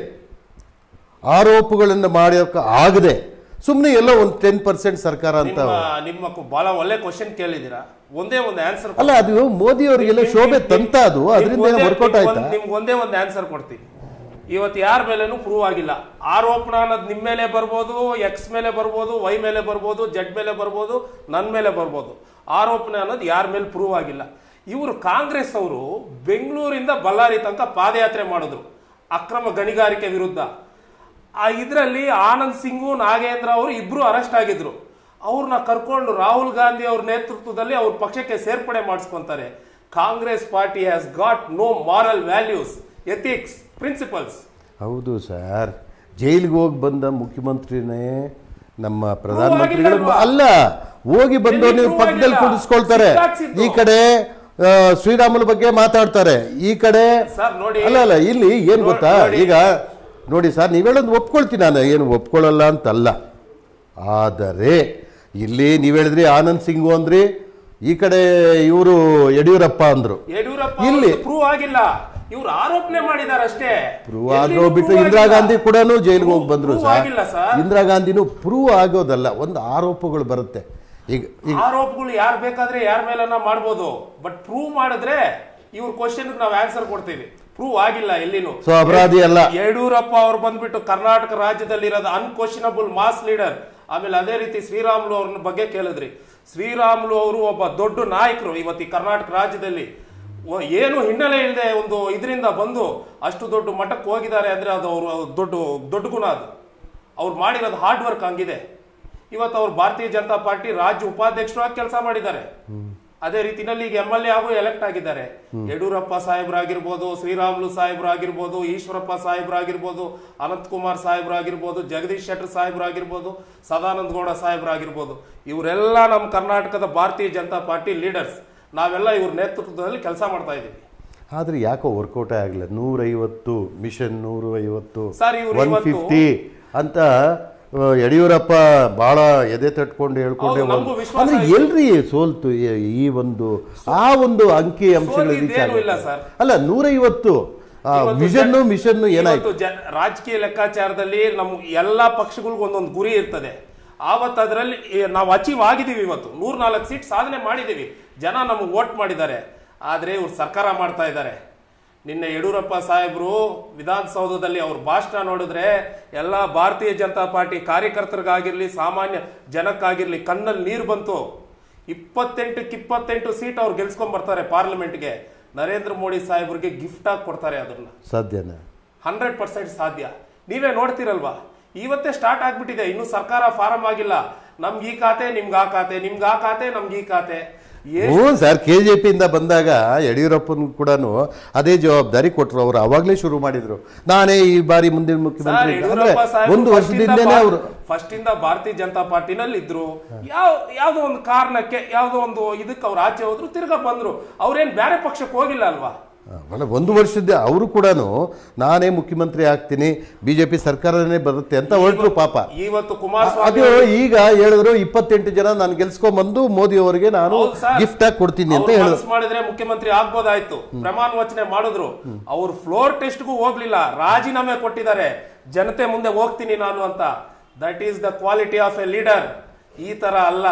ಆರೋಪಗಳನ್ನು ಮಾಡೋಕೆ ಆಗದೆ ಸುಮ್ಮನೆ ಎಲ್ಲೋ ಒಂದು ಟೆನ್ ಪರ್ಸೆಂಟ್ ಸರ್ಕಾರ ಅಂತ ನಿಮ್ಮ ನಿಮ್ಮ ಕು- ಬಹಳ ಒಳ್ಳೆ ಕ್ವಶನ್ ಕೇಳಿದ್ದೀರಾ ಒಂದೇ ಒಂದು ಆನ್ಸರ್ ಅಲ್ಲ ಅದು ಮೋದಿ ಅವರಿಗೆಲ್ಲ ಶೋಭೆ ತಂತ ಅದು ಅದರಿಂದ ಏನೋ ವರ್ಕೌಟ್ ಆಯ್ತಾ ನಿಮ್ಗೆ ಒಂದೇ ಒಂದು ಆನ್ಸರ್ ಕೊಡ್ತೀನಿ ಇವತ್ತು ಯಾರ ಮೇಲೇನು ಪ್ರೂವ್ ಆಗಿಲ್ಲ ಆರೋಪಣ ಅನ್ನೋದು ನಿಮ್ಮ ಮೇಲೆ ಬರ್ಬೋದು ಎಕ್ಸ್ ಮೇಲೆ ಬರ್ಬೋದು ವೈ ಮೇಲೆ ಬರ್ಬೋದು ಜಡ್ ಮೇಲೆ ಬರ್ಬೋದು ನನ್ನ ಮೇಲೆ ಬರ್ಬೋದು ಆರೋಪಣೆ ಅನ್ನೋದು ಯಾರ ಮೇಲೆ ಪ್ರೂವ್ ಆಗಿಲ್ಲ ಇವರು ಕಾಂಗ್ರೆಸ್ ಅವರು ಬೆಂಗಳೂರಿಂದ ಬಳ್ಳಾರಿ ತನಕ ಪಾದಯಾತ್ರೆ ಮಾಡಿದ್ರು ಅಕ್ರಮ ಗಣಿಗಾರಿಕೆ ವಿರುದ್ಧ ಆ ಇದರಲ್ಲಿ ಆನಂದ್ ಸಿಂಗು ನಾಗೇಂದ್ರ ಅವರು ಇಬ್ರು ಅರೆಸ್ಟ್ ಆಗಿದ್ರು ಅವ್ರನ್ನ ಕರ್ಕೊಂಡು ರಾಹುಲ್ ಗಾಂಧಿ ಅವ್ರ ನೇತೃತ್ವದಲ್ಲಿ ಅವ್ರ ಪಕ್ಷಕ್ಕೆ ಸೇರ್ಪಡೆ ಮಾಡಿಸ್ಕೊಂತಾರೆ Congress party has got no moral values ethics principles ಹೌದು ಸರ್ ಜೈಲಿಗೆ ಹೋಗಿ ಬಂದ ಮುಖ್ಯಮಂತ್ರಿನೇ ನಮ್ಮ ಪ್ರಧಾನಮಂತ್ರಿಗಳು ಆಗಿಲ್ಲಲ್ವಾ? ಅಲ್ಲ ಹೋಗಿ ಬಂದವ್ರು ನೀವು prove ಪಕ್ಕದಲ್ಲಿ ಆಗಿಲ್ಲ. ಕುಡಿಸ್ಕೊಳ್ತಾರೆ ಸಿಕ್ಕಾಕ್ಸಿದ್ದು. ಈ ಕಡೆ ಆ, ಶ್ರೀರಾಮುಲು ಬಗ್ಗೆ ಮಾತಾಡ್ತಾರೆ ಈ ಕಡೆ ಸರ್ ನೋಡಿ ಅಲ್ಲ ಅಲ್ಲ ಇಲ್ಲಿ ಏನ್ ನೋ- ಗೊತ್ತಾ ನೋಡಿ. ಈಗ ನೋಡಿ ಸರ್ ನೀವು ಹೇಳೋದು ಒಪ್ಕೊಳ್ತೀನಿ ನಾನು ಏನು ಒಪ್ಕೊಳ್ಳಲ್ಲ ಅಂತಲ್ಲ ಆದರೆ ಇಲ್ಲಿ ನೀವು ಹೇಳಿದ್ರಿ ಆನಂದ್ ಸಿಂಗು ಅಂದ್ರಿ ಈ ಕಡೆ ಇವರು ಯಡಿಯೂರಪ್ಪ ಅಂದ್ರು ಯಡಿಯೂರಪ್ಪ ಇಲ್ಲಿ ಪ್ರೂವ್ ಆಗಿಲ್ಲ ಇವ್ರು ಆರೋಪಣೆ ಮಾಡಿದಾರೆ ಅಷ್ಟೇ ಪ್ರೂವ್ ಆಗೋ ಬಿಟ್ಟು ಇಂದಿರಾ ಗಾಂಧಿ ಕೂಡ ಜೈಲಿಗೆ ಹೋಗಿ ಬಂದ್ರು Prove ಸರ್ ಆಗಿಲ್ಲ ಸರ್. ಇಂದಿರಾ ಗಾಂಧಿನೂ ಪ್ರೂವ್ ಆಗೋದಲ್ಲ ಒಂದು ಆರೋಪಗಳು ಬರುತ್ತೆ ಈಗ ಈಗ ಆರೋಪಗಳು ಯಾರು ಬೇಕಾದ್ರೆ ಯಾರ ಮೇಲನ್ನ ಮಾಡ್ಬೋದು ಬಟ್ ಪ್ರೂವ್ ಮಾಡಿದ್ರೆ ಇವ್ರ ಕ್ವಶನ್ ನಾವು ಆನ್ಸರ್ ಕೊಡ್ತೀವಿ ಪ್ರೂವ್ ಆಗಿಲ್ಲ ಎಲ್ಲಿನೂ ಸೊ ಅಪರಾಧಿ ಅಲ್ಲ ಯಡಿಯೂರಪ್ಪ ಅವ್ರು ಬಂದ್ಬಿಟ್ಟು ಕರ್ನಾಟಕ ರಾಜ್ಯದಲ್ಲಿ ಇರೋದು ಅನ್ಕ್ವಶನಬಲ್ ಮಾಸ್ ಲೀಡರ್ ಆಮೇಲೆ ಅದೇ ರೀತಿ ಶ್ರೀರಾಮುಲು ಅವ್ರ ಬಗ್ಗೆ ಕೇಳಿದ್ರಿ ಶ್ರೀರಾಮುಲು ಅವರು ಒಬ್ಬ ದೊಡ್ಡ ನಾಯಕರು ಇವತ್ತು ಈ ಕರ್ನಾಟಕ ರಾಜ್ಯದಲ್ಲಿ ಒ- ಏನು ಹಿನ್ನೆಲೆ ಇಲ್ಲದೆ ಒಂದು ಇದರಿಂದ ಬಂದು ಅಷ್ಟು ದೊಡ್ಡ ಮಟ್ಟಕ್ಕೆ ಹೋಗಿದ್ದಾರೆ ಅಂದ್ರೆ ಅದು ಅವರು ದೊಡ್ಡ ದೊಡ್ಡ ಗುಣ ಅದು ಅವ್ರು ಮಾಡಿರೋದು ಹಾರ್ಡ್ ವರ್ಕ್ ಹಂಗಿದೆ ಇವತ್ತು ಅವ್ರು ಭಾರತೀಯ ಜನತಾ ಪಾರ್ಟಿ ರಾಜ್ಯ ಉಪಾಧ್ಯಕ್ಷರಾಗಿ ಕೆಲಸ ಮಾಡಿದ್ದಾರೆ ಅದೇ ರೀತಿನಲ್ಲಿ ಈಗ ಎಂ ಎಲ್ ಎ ಹಾಗೂ ಎಲೆಕ್ಟ್ ಆಗಿದ್ದಾರೆ ಯಡಿಯೂರಪ್ಪ ಸಾಹೇಬ್ರಾಗಿರ್ಬೋದು ಶ್ರೀರಾಮುಲು ಸಾಹೇಬ್ರಾಗಿರ್ಬೋದು ಈಶ್ವರಪ್ಪ ಸಾಹೇಬ್ರಾಗಿರ್ಬೋದು ಅನಂತ್ ಕುಮಾರ್ ಸಾಹೇಬ್ರಾಗಿರ್ಬೋದು ಜಗದೀಶ್ ಶೆಟ್ಟರ್ ಸಾಹೇಬ್ರಾಗಿರ್ಬೋದು ಸದಾನಂದ ಗೌಡ ಸಾಹೇಬ್ರಾಗಿರ್ಬೋದು ಇವರೆಲ್ಲ ನಮ್ಮ ಕರ್ನಾಟಕದ ಭಾರತೀಯ ಜನತಾ ಪಾರ್ಟಿ ಲೀಡರ್ಸ್ ನಾವೆಲ್ಲ ಇವ್ರ ನೇತೃತ್ವದಲ್ಲಿ ಕೆಲಸ ಮಾಡ್ತಾ ಇದ್ದೀವಿ ಆದ್ರೆ ಯಾಕೋ ವರ್ಕೌಟೇ ಆಗಲಿಲ್ಲ ನೂರೈವತ್ತು ಮಿಷನ್ ನೂರ ಐವತ್ತು ಸರ್, ಇವ್ರು ಒನ್ ಇವತ್ತು- ಫಿಫ್ಟಿ ಅಂತ ಆ, ಯಡಿಯೂರಪ್ಪ ಬಹಳ ಎದೆ ತಟ್ಕೊಂಡು ಹೇಳ್ಕೊಂಡೆ ಹೌದು, ನಮಗೂ ಒಂದು- ವಿಶ್ವಾಸ ಅಂದ್ರೆ ಇದೆ. ಎಲ್ರಿ ಸೋಲ್ತು ಈ- ಈ ಒಂದು ಆ ಒಂದು ಅಂಕಿ ಅಂಶಗಳು ಸೋತಿದ್ದೇನೂ ಇಲ್ಲ ಸರ್. ಅಲ್ಲ ನೂರೈವತ್ತು ಇವತ್ತು ವಿಷನ್ ಜನ- ಮಿಷನ್ ಏನಾಯ್ತು ಇವತ್ತು ಜ- ರಾಜಕೀಯ ಲೆಕ್ಕಾಚಾರದಲ್ಲಿ ನಮ್ ಎಲ್ಲಾ ಪಕ್ಷಗಳಿಗೂ ಒಂದೊಂದು ಗುರಿ ಇರ್ತದೆ ಆವತ್ತು ಅದರಲ್ಲಿ ನಾವು ಅಚೀವ್ ಆಗಿದೀವಿ ಇವತ್ತು ನೂರ್ ನಾಲ್ಕು ಸೀಟ್ ಸಾಧನೆ ಮಾಡಿದೀವಿ ಜನ ನಮಗೆ ವೋಟ್ ಮಾಡಿದ್ದಾರೆ ಆದ್ರೆ ಇವ್ರು ಸರ್ಕಾರ ಮಾಡ್ತಾ ಇದ್ದಾರೆ ನಿನ್ನೆ ಯಡಿಯೂರಪ್ಪ ಸಾಹೇಬರು ವಿಧಾನಸೌಧದಲ್ಲಿ ಅವ್ರ ಭಾಷಣ ನೋಡಿದ್ರೆ ಎಲ್ಲ ಭಾರತೀಯ ಜನತಾ ಪಾರ್ಟಿ ಕಾರ್ಯಕರ್ತರಿಗಾಗಿರ್ಲಿ ಸಾಮಾನ್ಯ ಜನಕ್ಕಾಗಿರ್ಲಿ ಕಣ್ಣಲ್ಲಿ ನೀರು ಬಂತು ಇಪ್ಪತ್ತೆಂಟಕ್ಕೆ ಇಪ್ಪತ್ತೆಂಟು ಸೀಟ್ ಅವ್ರು ಗೆಲ್ಸ್ಕೊಂಡ್ ಬರ್ತಾರೆ ಪಾರ್ಲಿಮೆಂಟ್ಗೆ ನರೇಂದ್ರ ಮೋದಿ ಸಾಹೇಬ್ರಿಗೆ ಗಿಫ್ಟ್ ಆಗಿ ಕೊಡ್ತಾರೆ ಅದನ್ನ ಸಾಧ್ಯನಾ ಹಂಡ್ರೆಡ್ ಪರ್ಸೆಂಟ್ ಸಾಧ್ಯ ನೀವೇ ನೋಡ್ತಿರಲ್ವಾ ಇವತ್ತೇ ಸ್ಟಾರ್ಟ್ ಆಗ್ಬಿಟ್ಟಿದೆ ಇನ್ನು ಸರ್ಕಾರ ಫಾರಂ ಆಗಿಲ್ಲ ನಮ್ಗೆ ಈ ಖಾತೆ ನಿಮ್ಗೆ ಆ ಖಾತೆ ನಿಮ್ಗೆ ಆ ಖಾತೆ ನಮ್ಗೆ ಈ ಖಾತೆ ಏ- ಹ್ಞೂ ಸರ್ ಕೆ ಜೆ ಪಿಯಿಂದ ಬಂದಾಗ ಯಡಿಯೂರಪ್ಪನ ಕೂಡ ಅದೇ ಜವಾಬ್ದಾರಿ ಕೊಟ್ಟರು ಅವರು ಅವಾಗಲೇ ಶುರು ಮಾಡಿದ್ರು ನಾನೇ ಈ ಬಾರಿ ಮುಂದಿನ ಸರ್, ಮುಖ್ಯಮಂತ್ರಿ ಅಂತ. ಅಂದ್ರೆ ಯಡಿಯೂರಪ್ಪ ಸಾಹೇಬ್ರು ಒಂದು first ವರ್ಷದಿಂದನೇ ಇಂದ ಅವರು ಫಸ್ಟ್ ಇಂದ ಭಾರತೀಯ ಜನತಾ ಪಾರ್ಟಿನಲ್ಲಿ ಇದ್ರು ಯಾವ ಯಾವ್ದೋ ಒಂದು ಕಾರಣಕ್ಕೆ ಯಾವ್ದೋ ಒಂದು ಇದಕ್ಕೆ ಅವ್ರು ಆಚೆ ಹೋದ್ರು ತಿರ್ಗಾ ಬಂದ್ರು ಅವ್ರೇನ್ ಬೇರೆ ಪಕ್ಷಕ್ಕೆ ಹೋಗಿಲ್ಲ ಅಲ್ವಾ ಅಲ್ಲ ಒಂದು ವರ್ಷದ ಅವರು ಕೂಡ ನಾನೇ ಮುಖ್ಯಮಂತ್ರಿ ಆಗ್ತೀನಿ ಬಿಜೆಪಿ ಸರ್ಕಾರನೇ ಬರುತ್ತೆ ಅಂತ ಹೊರಟ್ರು ಪಾಪ ಇವತ್ತು ಕುಮಾರಸ್ವಾಮಿ ಅದು ಈಗ ಹೇಳಿದ್ರು ಇಪ್ಪತ್ತೆಂಟು ಜನ ನಾನು ಗೆಲ್ಸ್ಕೊಂಡ್ಬಂದು ಮೋದಿ ಅವರಿಗೆ ನಾನು ಹೌದು ಸರ್. ಗಿಫ್ಟ್ ಆಗಿ ಕೊಡ್ತೀನಿ ಅಂತ ಅವ್ರು ಹೇಳಿದ್ರು ಮನಸ್ಸು ಮಾಡಿದ್ರೆ ಮುಖ್ಯಮಂತ್ರಿ ಆಗ್ಬೋದಾಯ್ತು ಪ್ರಮಾಣ ವಚನೆ ಮಾಡಿದ್ರು ಅವ್ರು ಫ್ಲೋರ್ ಟೆಸ್ಟ್ಗೂ ಹೋಗ್ಲಿಲ್ಲ ರಾಜೀನಾಮೆ ಕೊಟ್ಟಿದ್ದಾರೆ ಜನತೆ ಮುಂದೆ ಹೋಗ್ತೀನಿ ನಾನು ಅಂತ that is the quality of a leader ಈ ತರ ಅಲ್ಲ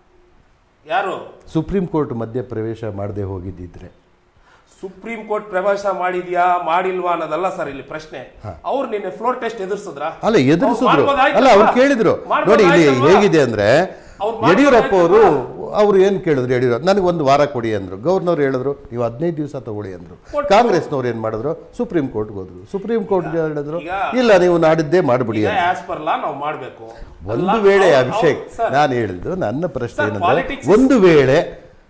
ಯಾರು ಸುಪ್ರೀಂ ಕೋರ್ಟ್ ಮಧ್ಯ ಪ್ರವೇಶ ಮಾಡದೆ ಹೋಗಿದ್ದಿದ್ರೆ ಸುಪ್ರೀಂ ಕೋರ್ಟ್ ಪ್ರವೇಶ ಮಾಡಿದ್ಯಾ ಮಾಡಿಲ್ವಾ ಅನ್ನೋದಲ್ಲ ಸರ್ ಇಲ್ಲಿ ಪ್ರಶ್ನೆ ಅವ್ರು ನಿನ್ನೆ ಫ್ಲೋರ್ ಟೆಸ್ಟ್ ಎದುರಿಸಿದ್ರ ಅಲ್ಲ ಎದುರಿಸಿದ್ರು ಅಲ್ಲ ಅವ್ರು ಕೇಳಿದ್ರು ನೋಡಿ ಇಲ್ಲಿ ಹೇಗಿದೆ ಅಂದ್ರೆ ಅವ್ರು ಯಡಿಯೂರಪ್ಪ ಅವರು ಅವ್ರು ಏನ್ ಕೇಳಿದ್ರು ಯಡಿಯೂರಪ್ಪ ನನಗೆ ಒಂದು ವಾರ ಕೊಡಿ ಅಂದ್ರು ಗವರ್ನರ್ ಹೇಳಿದ್ರು ನೀವು ಹದಿನೈದು ದಿವಸ ತಗೊಳ್ಳಿ ಅಂದ್ರು ಕಾಂಗ್ರೆಸ್ನವ್ರು ಏನ್ ಮಾಡಿದ್ರು ಸುಪ್ರೀಂ ಕೋರ್ಟ್ಗೆ ಹೋದ್ರು ಸುಪ್ರೀಂ ಕೋರ್ಟ್ಗೆ ಹೇಳಿದ್ರು ಈಗ- ಇಲ್ಲ ನೀವು ನಾಡಿದ್ದೇ ಮಾಡ್ಬಿಡಿ ಅಂತ ಆಸ್ ಪರ್ ಲಾ ನಾವು ಮಾಡ್ಬೇಕು ಒಂದು ಅಲ್ಲ, ವೇಳೆ ಅವ್ರು- ಅಭಿಷೇಕ್ ಅವ್ರು- ಸರ್, ನಾನು ಹೇಳಿದ್ದು ನನ್ನ ಪ್ರಶ್ನೆ Sir, ಏನಂದ್ರೆ politics is- ಒಂದು ವೇಳೆ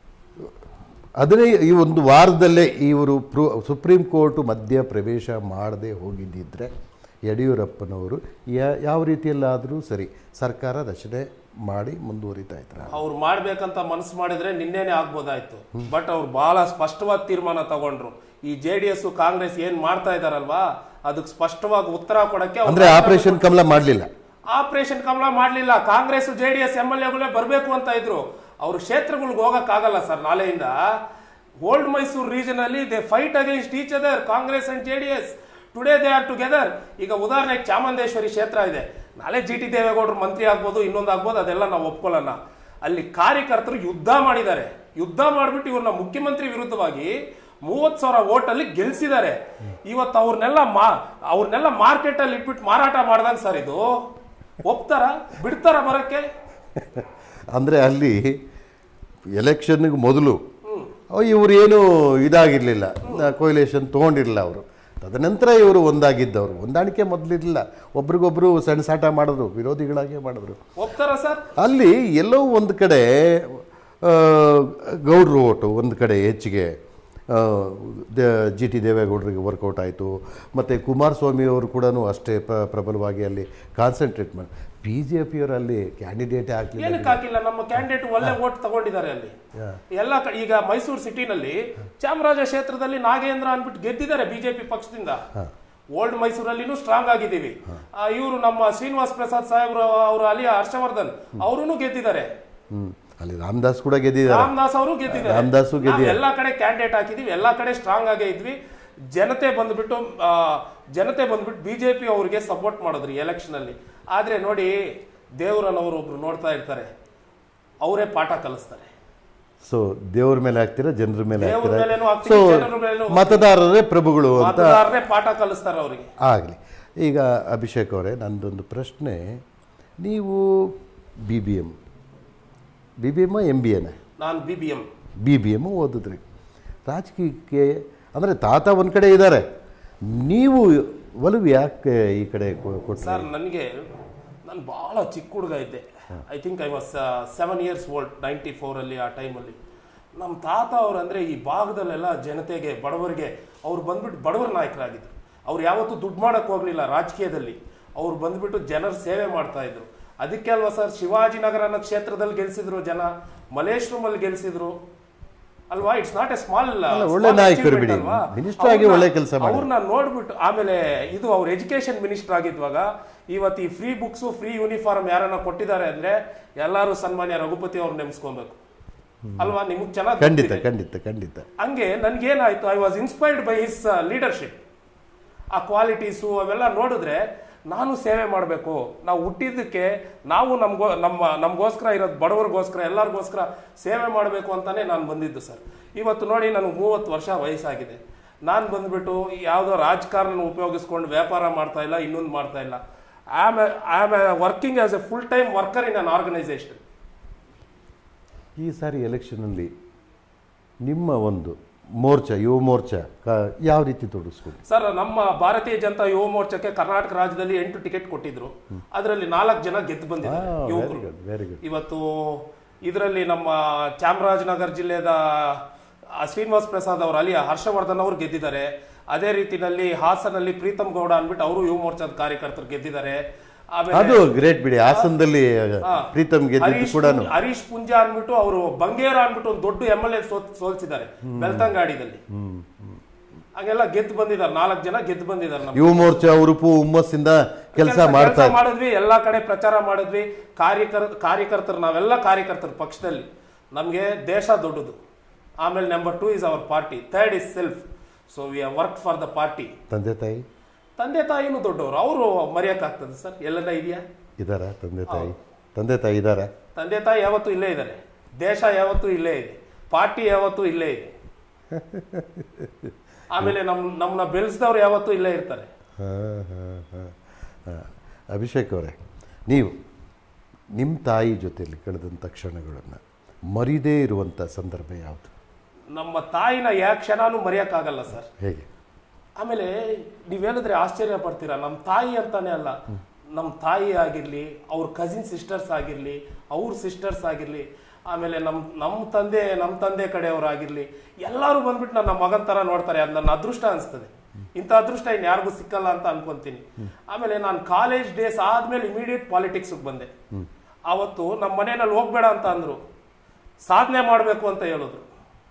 ಅದನ್ನೇ ಈ ಒಂದು ವಾರದಲ್ಲೇ ಇವರು ಪ್ರೂ ಸುಪ್ರೀಂ ಕೋರ್ಟ್ ಮಧ್ಯ ಪ್ರವೇಶ ಮಾಡದೆ ಹೋಗಿದ್ದಿದ್ರೆ ಯಡಿಯೂರಪ್ಪನವರು ಯಾ- ಯಾವ ರೀತಿಯಲ್ಲಾದರೂ ಸರಿ ಸರ್ಕಾರ ರಚನೆ ಮಾಡಿ ಮುಂದುವರಿತಾ ಇದ್ದಾರೆ ಅವ್ರು ಮಾಡ್ಬೇಕಂತ ಮನಸ್ಸು ಮಾಡಿದ್ರೆ ನಿನ್ನೆನೆ ಆಗ್ಬೋದಾಯ್ತು ಬಟ್ ಅವ್ರು ಬಹಳ ಸ್ಪಷ್ಟವಾದ ತೀರ್ಮಾನ ತಗೊಂಡ್ರು ಈ ಜೆ ಡಿ ಎಸ್ ಕಾಂಗ್ರೆಸ್ ಏನ್ ಮಾಡ್ತಾ ಇದಾರಲ್ವಾ ಅದಕ್ಕೆ ಸ್ಪಷ್ಟವಾಗಿ ಉತ್ತರ ಕೊಡಕ್ಕೆ ಅವ್ರು ಅಂದರೆ ಆಪರೇಷನ್ ಕಮಲ ಮಾಡಲಿಲ್ಲ ಆಪರೇಷನ್ ಕಮಲ ಮಾಡ್ಲಿಲ್ಲ Congress J D S M L ಎಗಳೇ ಬರಬೇಕು ಅಂತ ಇದ್ರು ಅವ್ರ ಕ್ಷೇತ್ರಗಳಿಗೆ ಹೋಗಕ್ ಆಗಲ್ಲ ಸರ್ ನಾಳೆಯಿಂದ ಓಲ್ಡ್ ಮೈಸೂರು ರೀಜನ್ ಅಲ್ಲಿ they fight against each other Congress and J D S today they are together ಈಗ ಉದಾಹರಣೆಗೆ ಚಾಮುಂಡೇಶ್ವರಿ ಕ್ಷೇತ್ರ ಇದೆ ನಾಳೆ ಜಿ ಟಿ ದೇವೇಗೌಡರು ಮಂತ್ರಿ ಆಗ್ಬೋದು ಇನ್ನೊಂದು ಆಗ್ಬೋದು ಅದೆಲ್ಲ ನಾವು ಒಪ್ಕೊಳ್ಳೋಣ ಅಲ್ಲಿ ಕಾರ್ಯಕರ್ತರು ಯುದ್ಧ ಮಾಡಿದ್ದಾರೆ ಯುದ್ಧ ಮಾಡಿಬಿಟ್ಟು ಇವ್ರನ್ನ ಮುಖ್ಯಮಂತ್ರಿ ವಿರುದ್ಧವಾಗಿ ಮೂವತ್ ಸಾವಿರ ಓಟ್ ಅಲ್ಲಿ ಗೆಲ್ಸಿದ್ದಾರೆ ಇವತ್ತು ಅವ್ರನ್ನೆಲ್ಲ ಮಾ ಅವ್ರನ್ನೆಲ್ಲ ಮಾರ್ಕೆಟ್ ಅಲ್ಲಿ ಇಟ್ಬಿಟ್ಟು ಮಾರಾಟ ಮಾಡ್ದಂಗ್ ಸರ್ ಇದು ಒಪ್ತಾರ ಬಿಡ್ತಾರ ಬರಕ್ಕೆ ಅಂದರೆ ಅಲ್ಲಿ ಎಲೆಕ್ಷನ್ಗೆ ಮೊದಲು ಇವರೇನು ಇದಾಗಿರಲಿಲ್ಲ ಕೊಯ್ಲೇಷನ್ ತೊಗೊಂಡಿರಲಿಲ್ಲ ಅವರು ತದನಂತರ ಇವರು ಒಂದಾಗಿದ್ದವರು ಹೊಂದಾಣಿಕೆ ಮೊದಲಿರಲಿಲ್ಲ ಒಬ್ರಿಗೊಬ್ರು ಸೆಣಸಾಟ ಮಾಡಿದ್ರು ವಿರೋಧಿಗಳಾಗೇ ಮಾಡಿದ್ರು ಒಪ್ತಾರ ಸರ್ ಅಲ್ಲಿ ಎಲ್ಲೋ ಒಂದು ಕಡೆ ಆ, ಗೌಡ್ರು ಓಟು ಒಂದು ಕಡೆ ಹೆಚ್ಚಿಗೆ ಜಿ ಟಿ ದೇವೇಗೌಡರಿಗೆ ವರ್ಕೌಟ್ ಆಯಿತು ಮತ್ತು ಕುಮಾರಸ್ವಾಮಿ ಅವರು ಕೂಡ ಅಷ್ಟೇ ಪ್ರ ಪ್ರಬಲವಾಗಿ ಅಲ್ಲಿ ಕಾನ್ಸಂಟ್ರೇಟ್ ಮಾಡಿ ಬಿ ಜೆ ಪಿಯವರಲ್ಲಿ ಕ್ಯಾಂಡಿಡೇಟೇ ಹಾಕಲಿಲ್ಲ ಏನಕ್ಕೆ ಹಾಕಿಲ್ಲ ನಮ್ಮ ಕ್ಯಾಂಡಿಡೇಟ್ ಒಳ್ಳೆ ಓಟ್ ತಗೊಂಡಿದ್ದಾರೆ ಅಲ್ಲಿ ಎಲ್ಲ ಕಡೆ ಈಗ ಮೈಸೂರು ಸಿಟಿನಲ್ಲಿ ಚಾಮರಾಜ ಕ್ಷೇತ್ರದಲ್ಲಿ ನಾಗೇಂದ್ರ ಅನ್ಬಿಟ್ಟು ಗೆದ್ದಿದ್ದಾರೆ ಬಿಜೆಪಿ ಪಕ್ಷದಿಂದ ಓಲ್ಡ್ ಮೈಸೂರಲ್ಲಿನೂ ಸ್ಟ್ರಾಂಗ್ ಆಗಿದ್ದೀವಿ ಇವರು ನಮ್ಮ ಶ್ರೀನಿವಾಸ್ ಪ್ರಸಾದ್ ಸಾಹೇಬ್ರು ಅವರು ಅಲಿಯ ಹರ್ಷವರ್ಧನ್ ಅವರೂ ಗೆದ್ದಿದ್ದಾರೆ ಹ್ಞೂ ಅಲ್ಲಿ ರಾಮದಾಸ್ ಕೂಡ ಗೆದ್ದಿದ್ದಾರೆ ರಾಮದಾಸ್ ಅವರು ಗೆದ್ದಿದ್ದಾರೆ ರಾಮದಾಸು ನಾವು ಎಲ್ಲಾ ಕಡೆ ಕ್ಯಾಂಡಿಡೇಟ್ ಹಾಕಿದೀವಿ ಎಲ್ಲಾ ಕಡೆ ಸ್ಟ್ರಾಂಗ್ ಆಗೇ ಇದ್ವಿ ಜನತೆ ಬಂದ್ಬಿಟ್ಟು ಆ, ಜನತೆ ಬಂದ್ಬಿಟ್ಟು ಬಿಜೆಪಿ ಅವರಿಗೆ ಸಪೋರ್ಟ್ ಮಾಡಿದ್ರಿ ಎಲೆಕ್ಷನ್ ಅಲ್ಲಿ ಆದ್ರೆ ನೋಡಿ ದೇವರನ್ನವರು ಒಬ್ರು ನೋಡ್ತಾ ಇರ್ತಾರೆ ಅವರೇ ಪಾಠ ಕಲಿಸ್ತಾರೆ ಸೊ ದೇವ್ರ ಮೇಲೆ ಹಾಕ್ತೀರಾ ಜನರ ಮೇಲೆ ದೇವ್ರ ಹಾಕ್ತೀರಾ ಮೇಲೇನೂ ಸೊ ಹಾಕ್ತೀವಿ, ಜನರ ಮೇಲೇನೂ ಮತದಾರರೇ ಪ್ರಭುಗಳು ಅಂತ ಮತದಾರರೇ ಪಾಠ ಕಲಿಸ್ತಾರೆ ಅವರಿಗೆ ಆಗಲಿ ಈಗ ಅಭಿಷೇಕ್ ಅವರೇ ನಂದೊಂದು ಪ್ರಶ್ನೆ ನೀವು B B M B B M M B ಎನ ನಾನು B B M B B M ಓದಿದ್ರಿ ರಾಜಕೀಯಕ್ಕೆ ಅಂದರೆ ತಾತ ಒಂದು ಕಡೆ ಇದ್ದಾರೆ ನೀವು ಒಲವು ಯಾಕೆ ಈ ಕಡೆ ಕೊಟ್ಟರು ಸರ್ ನನಗೆ ನಾನು ಬಹಳ ಚಿಕ್ಕ ಹುಡುಗ ಇದ್ದೆ I think I was seven years old ninety ಫೋರಲ್ಲಿ ಆ ಟೈಮಲ್ಲಿ ನಮ್ಮ ತಾತ ಅವ್ರು ಅಂದರೆ ಈ ಭಾಗದಲ್ಲೆಲ್ಲ ಜನತೆಗೆ ಬಡವರಿಗೆ ಅವ್ರು ಬಂದ್ಬಿಟ್ಟು ಬಡವರ ನಾಯಕರಾಗಿದ್ರು ಅವ್ರು ಯಾವತ್ತೂ ದುಡ್ಡು ಮಾಡಕ್ಕೆ ಹೋಗ್ಲಿಲ್ಲ ರಾಜಕೀಯದಲ್ಲಿ ಅವ್ರು ಬಂದ್ಬಿಟ್ಟು ಜನರ ಸೇವೆ ಮಾಡ್ತಾ ಇದ್ರು ಅದಕ್ಕೆ ಅಲ್ವಾ ಸರ್ ಶಿವಾಜಿನಗರ ಅನ್ನೋ ಕ್ಷೇತ್ರದಲ್ಲಿ ಗೆಲ್ಸಿದ್ರು ಜನ ಮಲ್ಲೇಶ್ವರಮಲ್ಲಿ ಗೆಲ್ಸಿದ್ರು ಅಲ್ವಾ ಇಟ್ಸ್ ನಾಟ್ ಎ ಸ್ಮಾಲ್ ಒಳ್ಳೆ ನಾಯಕರು ಬಿಡಿ. Minister ಆಗಿ ಒಳ್ಳೆ ಕೆಲ್ಸ ಮಾಡಿದ್ರು. ಅವ್ರನ್ನ ನೋಡ್ಬಿಟ್ಟು ಆಮೇಲೆ ಇದು ಅವ್ರ ಎಜುಕೇಶನ್ ಮಿನಿಸ್ಟರ್ ಆಗಿದ್ವಾಗ ಇವತ್ತು ಈ ಫ್ರೀ ಬುಕ್ಸ್ ಫ್ರೀ ಯೂನಿಫಾರ್ಮ್ ಯಾರನ್ನ ಕೊಟ್ಟಿದ್ದಾರೆ ಅಂದ್ರೆ ಎಲ್ಲರೂ ಸನ್ಮಾನ್ಯ ರಘುಪತಿ ಅವ್ರು ನೆಮ್ಸ್ಕೊಬೇಕು ಅಲ್ವಾ ನಿಮ್ಗೆ ಚೆನ್ನಾಗಿ ಖಂಡಿತ ಖಂಡಿತ ಖಂಡಿತ ಹಂಗೆ ನನ್ಗೇನಾಯ್ತು I was inspired by his leadership ಆ ಕ್ವಾಲಿಟೀಸು ಅವೆಲ್ಲ ನೋಡಿದ್ರೆ ನಾನು ಸೇವೆ ಮಾಡಬೇಕು ನಾವು ಹುಟ್ಟಿದ್ದಕ್ಕೆ ನಾವು ನಮ್ಗೋ ನಮ್ಮ ನಮಗೋಸ್ಕರ ಇರೋದು ಬಡವರಿಗೋಸ್ಕರ ಎಲ್ಲರಿಗೋಸ್ಕರ ಸೇವೆ ಮಾಡಬೇಕು ಅಂತಾನೆ ನಾನು ಬಂದಿದ್ದು ಸರ್ ಇವತ್ತು ನೋಡಿ ನನಗೆ ಮೂವತ್ತು ವರ್ಷ ವಯಸ್ಸಾಗಿದೆ ನಾನು ಬಂದ್ಬಿಟ್ಟು ಯಾವುದೋ ರಾಜಕಾರಣ ಉಪಯೋಗಿಸ್ಕೊಂಡು ವ್ಯಾಪಾರ ಮಾಡ್ತಾ ಇಲ್ಲ ಇನ್ನೊಂದು ಮಾಡ್ತಾ ಇಲ್ಲ I am I am working as a full time worker in an organisation ಈ ಸಾರಿ ಎಲೆಕ್ಷನಲ್ಲಿ ನಿಮ್ಮ ಒಂದು ಮೋರ್ಚಾ ಯುವ ಮೋರ್ಚಾ ಕ- ಯಾವ ರೀತಿ ತೊಡಗಿಸ್ಕೊಂಡು ಸರ್ ನಮ್ಮ ಭಾರತೀಯ ಜನತಾ ಯುವ ಮೋರ್ಚಾಕ್ಕೆ ಕರ್ನಾಟಕ ರಾಜ್ಯದಲ್ಲಿ ಎಂಟು ಟಿಕೆಟ್ ಕೊಟ್ಟಿದ್ರು ಅದರಲ್ಲಿ ನಾಲ್ಕು ಜನ ಗೆದ್ದು ಬಂದಿದ್ದಾರೆ ವೆರಿ ಯುವಕರು ಗುಡ್ ವೆರಿ ಗುಡ್ ಇವತ್ತು ಇದರಲ್ಲಿ ನಮ್ಮ ಚಾಮರಾಜನಗರ ಜಿಲ್ಲೆದ ಆ, ಶ್ರೀನಿವಾಸ್ ಪ್ರಸಾದ್ ಅವರು ಅಲ್ಲಿ ಹರ್ಷವರ್ಧನ್ ಅವರು ಗೆದ್ದಿದ್ದಾರೆ ಅದೇ ರೀತಿನಲ್ಲಿ ಹಾಸನಲ್ಲಿ ಪ್ರೀತಮ್ ಗೌಡ ಅಂದ್ಬಿಟ್ಟು ಅವರು ಯುವ ಮೋರ್ಚಾದ ಕಾರ್ಯಕರ್ತರು ಗೆದ್ದಿದ್ದಾರೆ ಆಮೇಲೆ ಅದು ಗ್ರೇಟ್ ಬಿಡಿ ಹಾಸನದಲ್ಲಿ ಪ್ರೀತಮ್ ಗೆದ್ದಿದ್ದು ಹರೀಶ್ ಕೂಡ ಪುಂಜ- ಹರೀಶ್ ಪುಂಜಾ ಅಂದ್ಬಿಟ್ಟು ಅವರು ಬಂಗೇರ ಅಂದ್ಬಿಟ್ಟು ಒಂದು ದೊಡ್ಡ ಎಂ ಎಲ್ ಎ ಸೋಲ್ಸಿದ್ದಾರೆ ಬೆಳ್ತಂಗಾಡಿದಲ್ಲಿ ಹಂಗೆಲ್ಲ ಗೆದ್ದು ಬಂದಿದ್ದಾರೆ ನಾಲ್ಕು ಜನ ಗೆದ್ದು ಬಂದಿದ್ದಾರೆ ನಮ್ಮ ಯುವ ಮೋರ್ಚಾ ಉರುಪು ಹುಮ್ಮಸ್ಸಿಂದ ಕೆಲಸ ಮಾಡ್ತಾ ಕೆಲ್ಸ ಮಾಡಿದ್ವಿ ಎಲ್ಲಾ ಕಡೆ ಪ್ರಚಾರ ಮಾಡಿದ್ವಿ ಕಾರ್ಯಕರ್ ಕಾರ್ಯಕರ್ತರು ನಾವೆಲ್ಲ ಕಾರ್ಯಕರ್ತರು ಪಕ್ಷದಲ್ಲಿ ನಮ್ಗೆ ದೇಶ ದೊಡ್ಡದು ಆಮೇಲೆ number two is our party third is self so we work for the party ತಂದೆ ತಾಯಿ ತಂದೆ ತಾಯಿನೂ ದೊಡ್ಡವರು ಅವರು ಮರೆಯಕ್ಕಾಗ್ತದೆ ಸರ್ ಎಲ್ಲೆಲ್ಲ ಇದೆಯಾ ಇದಾರ ತಂದೆ ತಾಯಿ ತಂದೆ ತಾಯಿ ಇದಾರ ತಂದೆ ತಾಯಿ ಯಾವತ್ತೂ ಇಲ್ಲೇ ಇದ್ದಾರೆ ದೇಶ ಯಾವತ್ತೂ ಇಲ್ಲೇ ಇದೆ ಪಾರ್ಟಿ ಯಾವತ್ತೂ ಇಲ್ಲೇ ಇದೆ ಆಮೇಲೆ ನಮ್ ನಮ್ಮನ್ನ ಬೆಳೆಸಿದವ್ರು ಯಾವತ್ತೂ ಇಲ್ಲೇ ಇರ್ತಾರೆ ಅಭಿಷೇಕ್ ಅವರೇ ನೀವು ನಿಮ್ಮ ತಾಯಿ ಜೊತೆಯಲ್ಲಿ ಕಳೆದಂಥ ಕ್ಷಣಗಳನ್ನು ಮರಿದೇ ಇರುವಂಥ ಸಂದರ್ಭ ಯಾವುದು ನಮ್ಮ ತಾಯಿನ ಯಾವ ಕ್ಷಣನೂ ಮರೆಯಕ್ಕಾಗಲ್ಲ ಸರ್ ಹೇಗೆ ಆಮೇಲೆ ನೀವ್ ಹೇಳಿದ್ರೆ ಆಶ್ಚರ್ಯ ಪಡ್ತೀರಾ ನಮ್ಮ ತಾಯಿ ಅಂತಾನೆ ಅಲ್ಲ ನಮ್ಮ ತಾಯಿ ಆಗಿರ್ಲಿ ಅವ್ರ ಕಸಿನ್ ಸಿಸ್ಟರ್ಸ್ ಆಗಿರ್ಲಿ ಅವ್ರ ಸಿಸ್ಟರ್ಸ್ ಆಗಿರ್ಲಿ ಆಮೇಲೆ ನಮ್ ನಮ್ಮ ತಂದೆ ನಮ್ಮ ತಂದೆ ಕಡೆಯವ್ರಾಗಿರ್ಲಿ ಎಲ್ಲರೂ ಬಂದ್ಬಿಟ್ಟು ನನ್ನ ಮಗನ್ ತರ ನೋಡ್ತಾರೆ ಅದು ನನ್ನ ಅದೃಷ್ಟ ಅನಿಸ್ತದೆ ಇಂಥ ಅದೃಷ್ಟ ಇನ್ ಯಾರಿಗೂ ಸಿಕ್ಕಲ್ಲ ಅಂತ ಅನ್ಕೊಂತೀನಿ ಆಮೇಲೆ ನಾನು ಕಾಲೇಜ್ ಡೇಸ್ ಆದ್ಮೇಲೆ ಇಮಿಡಿಯೇಟ್ ಪಾಲಿಟಿಕ್ಸ್ ಬಂದೆ ಅವತ್ತು ನಮ್ಮ ಮನೆಯಲ್ಲಿ ಹೋಗ್ಬೇಡ ಅಂತ ಅಂದ್ರು ಸಾಧನೆ ಮಾಡ್ಬೇಕು ಅಂತ ಹೇಳಿದ್ರು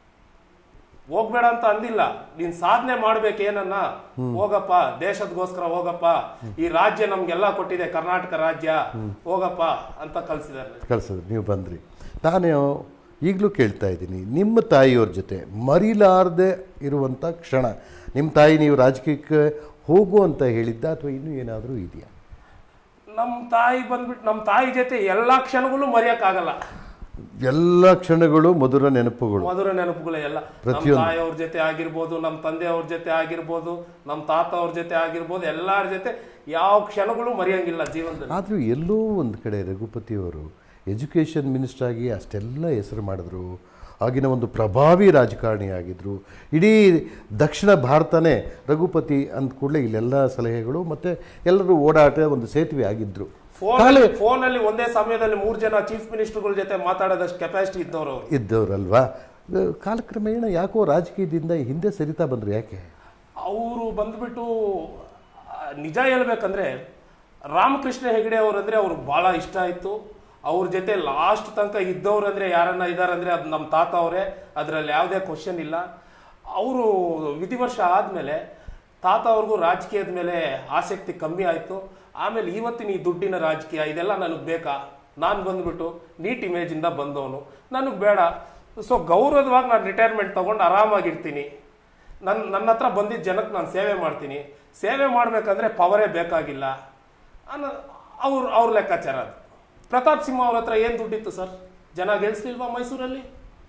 ಹೋಗ್ಬೇಡ ಅಂತ ಅಂದಿಲ್ಲ ನೀನ್ ಸಾಧನೆ ಮಾಡ್ಬೇಕು ಏನನ್ನ ಹೋಗಪ್ಪ ದೇಶದಗೋಸ್ಕರ ಹೋಗಪ್ಪ ಈ ರಾಜ್ಯ ನಮ್ಗೆಲ್ಲ ಕೊಟ್ಟಿದೆ ಕರ್ನಾಟಕ ರಾಜ್ಯ ಹೋಗಪ್ಪ ಅಂತ ಕಳ್ಸಿದ್ದಾರೆ ಕಳ್ಸಿದ್ರು ನೀವು ಬಂದ್ರಿ ನಾನು ಈಗಲೂ ಕೇಳ್ತಾ ಇದ್ದೀನಿ ನಿಮ್ಮ ತಾಯಿಯವ್ರ ಜೊತೆ ಮರಿಲಾರದೆ ಇರುವಂಥ ಕ್ಷಣ ನಿಮ್ಮ ತಾಯಿ ನೀವು ರಾಜಕೀಯಕ್ಕೆ ಹೋಗು ಅಂತ ಹೇಳಿದ್ದ ಅಥವಾ ಇನ್ನೂ ಏನಾದರೂ ಇದೆಯಾ ನಮ್ ತಾಯಿ ಬಂದ್ಬಿಟ್ಟು ನಮ್ ತಾಯಿ ಜೊತೆ ಎಲ್ಲಾ ಕ್ಷಣಗಳು ಮರೆಯಕ್ಕಾಗಲ್ಲ ಎಲ್ಲ ಕ್ಷಣಗಳು ಮಧುರ ನೆನಪುಗಳು ಮಧುರ ನೆನಪುಗಳೇ ಎಲ್ಲ ನಮ್ಮ ಪ್ರತಿಯೊಂದು. ತಾಯಿಯವ್ರ ಜೊತೆ ಆಗಿರ್ಬೋದು ನಮ್ಮ ತಂದೆಯವ್ರ ಜೊತೆ ಆಗಿರ್ಬೋದು ನಮ್ಮ ತಾತ ಅವ್ರ ಜೊತೆ ಆಗಿರ್ಬೋದು ಎಲ್ಲಾರ ಜೊತೆ ಯಾವ ಕ್ಷಣಗಳು ಮರೆಯಂಗಿಲ್ಲ ಜೀವನದಲ್ಲಿ ಆದರೂ ಎಲ್ಲೋ ಒಂದು ಕಡೆ ರಘುಪತಿಯವರು ಎಜುಕೇಷನ್ ಮಿನಿಸ್ಟರ್ ಆಗಿ ಅಷ್ಟೆಲ್ಲ ಹೆಸರು ಮಾಡಿದ್ರು ಆಗಿನ ಒಂದು ಪ್ರಭಾವಿ ರಾಜಕಾರಣಿ ಆಗಿದ್ದರು ಇಡೀ ದಕ್ಷಿಣ ಭಾರತನೇ ರಘುಪತಿ ಅಂದ ಕೂಡಲೇ ಇಲ್ಲೆಲ್ಲ ಸಲಹೆಗಳು ಮತ್ತು ಎಲ್ಲರೂ ಓಡಾಟ ಒಂದು ಸೇತುವೆ ಆಗಿದ್ದರು ಫೋನ್ ಫೋನಲ್ಲಿ ಒಂದೇ ಸಮಯದಲ್ಲಿ ಮೂರ್ ಜನ ಚೀಫ್ ಮಿನಿಸ್ಟರ್ಗಳ ಜೊತೆ ಮಾತಾಡೋದಷ್ಟು ಕೆಪಾಸಿಟಿ ಇದ್ದವರು ಅವರು ಇದ್ದವರಲ್ವಾ ಕಾಲಕ್ರಮೇಣ ಯಾಕೋ ರಾಜಕೀಯದಿಂದ ಹಿಂದೆ ಸರಿತಾ ಬಂದರು ಯಾಕೆ ಅವರು ಬಂದ್ಬಿಟ್ಟು ಆ, ನಿಜ ಹೇಳ್ಬೇಕಂದ್ರೆ ರಾಮಕೃಷ್ಣ ಹೆಗಡೆ ಅವರಂದ್ರೆ ಅವ್ರಿಗೆ ಬಹಳ ಇಷ್ಟ ಆಯ್ತು ಅವ್ರ ಜೊತೆ ಲಾಸ್ಟ್ ತನಕ ಇದ್ದವ್ರು ಅಂದ್ರೆ ಯಾರನ್ನ ಇದಾರಂದ್ರೆ ಅದು ನಮ್ಮ ತಾತ ಅವರೇ ಅದರಲ್ಲಿ ಯಾವುದೇ ಕ್ವಶನ್ ಇಲ್ಲ ಅವರು ವಿಧಿವರ್ಷ ಆದ್ಮೇಲೆ ತಾತ ಅವ್ರಿಗೂ ರಾಜಕೀಯದ ಮೇಲೆ ಆಸಕ್ತಿ ಕಮ್ಮಿ ಆಯ್ತು ಆಮೇಲೆ ಇವತ್ತಿನ ಈ ದುಡ್ಡಿನ ರಾಜಕೀಯ ಇದೆಲ್ಲ ನನಗೆ ಬೇಕಾ ನಾನು ಬಂದ್ಬಿಟ್ಟು ನೀಟ್ ಇಮೇಜಿಂದ ಬಂದವನು ನನಗೆ ಬೇಡ ಸೊ ಗೌರವವಾಗಿ ನಾನು ರಿಟೈರ್ಮೆಂಟ್ ತಗೊಂಡು ಆರಾಮಾಗಿರ್ತೀನಿ ನನ್ನ ನನ್ನ ಹತ್ರ ಬಂದಿದ್ದ ಜನಕ್ಕೆ ನಾನು ಸೇವೆ ಮಾಡ್ತೀನಿ ಸೇವೆ ಮಾಡ್ಬೇಕಂದ್ರೆ ಪವರೇ ಬೇಕಾಗಿಲ್ಲ ಅನ್ನೋ ಅವ್ರ ಅವ್ರ ಲೆಕ್ಕಾಚಾರ ಅದು ಪ್ರತಾಪ್ ಸಿಂಹ ಅವ್ರ ಹತ್ರ ಏನು ದುಡ್ಡಿತ್ತು ಸರ್ ಜನ ಗೆಲ್ಸ್ಲಿಲ್ವಾ ಮೈಸೂರಲ್ಲಿ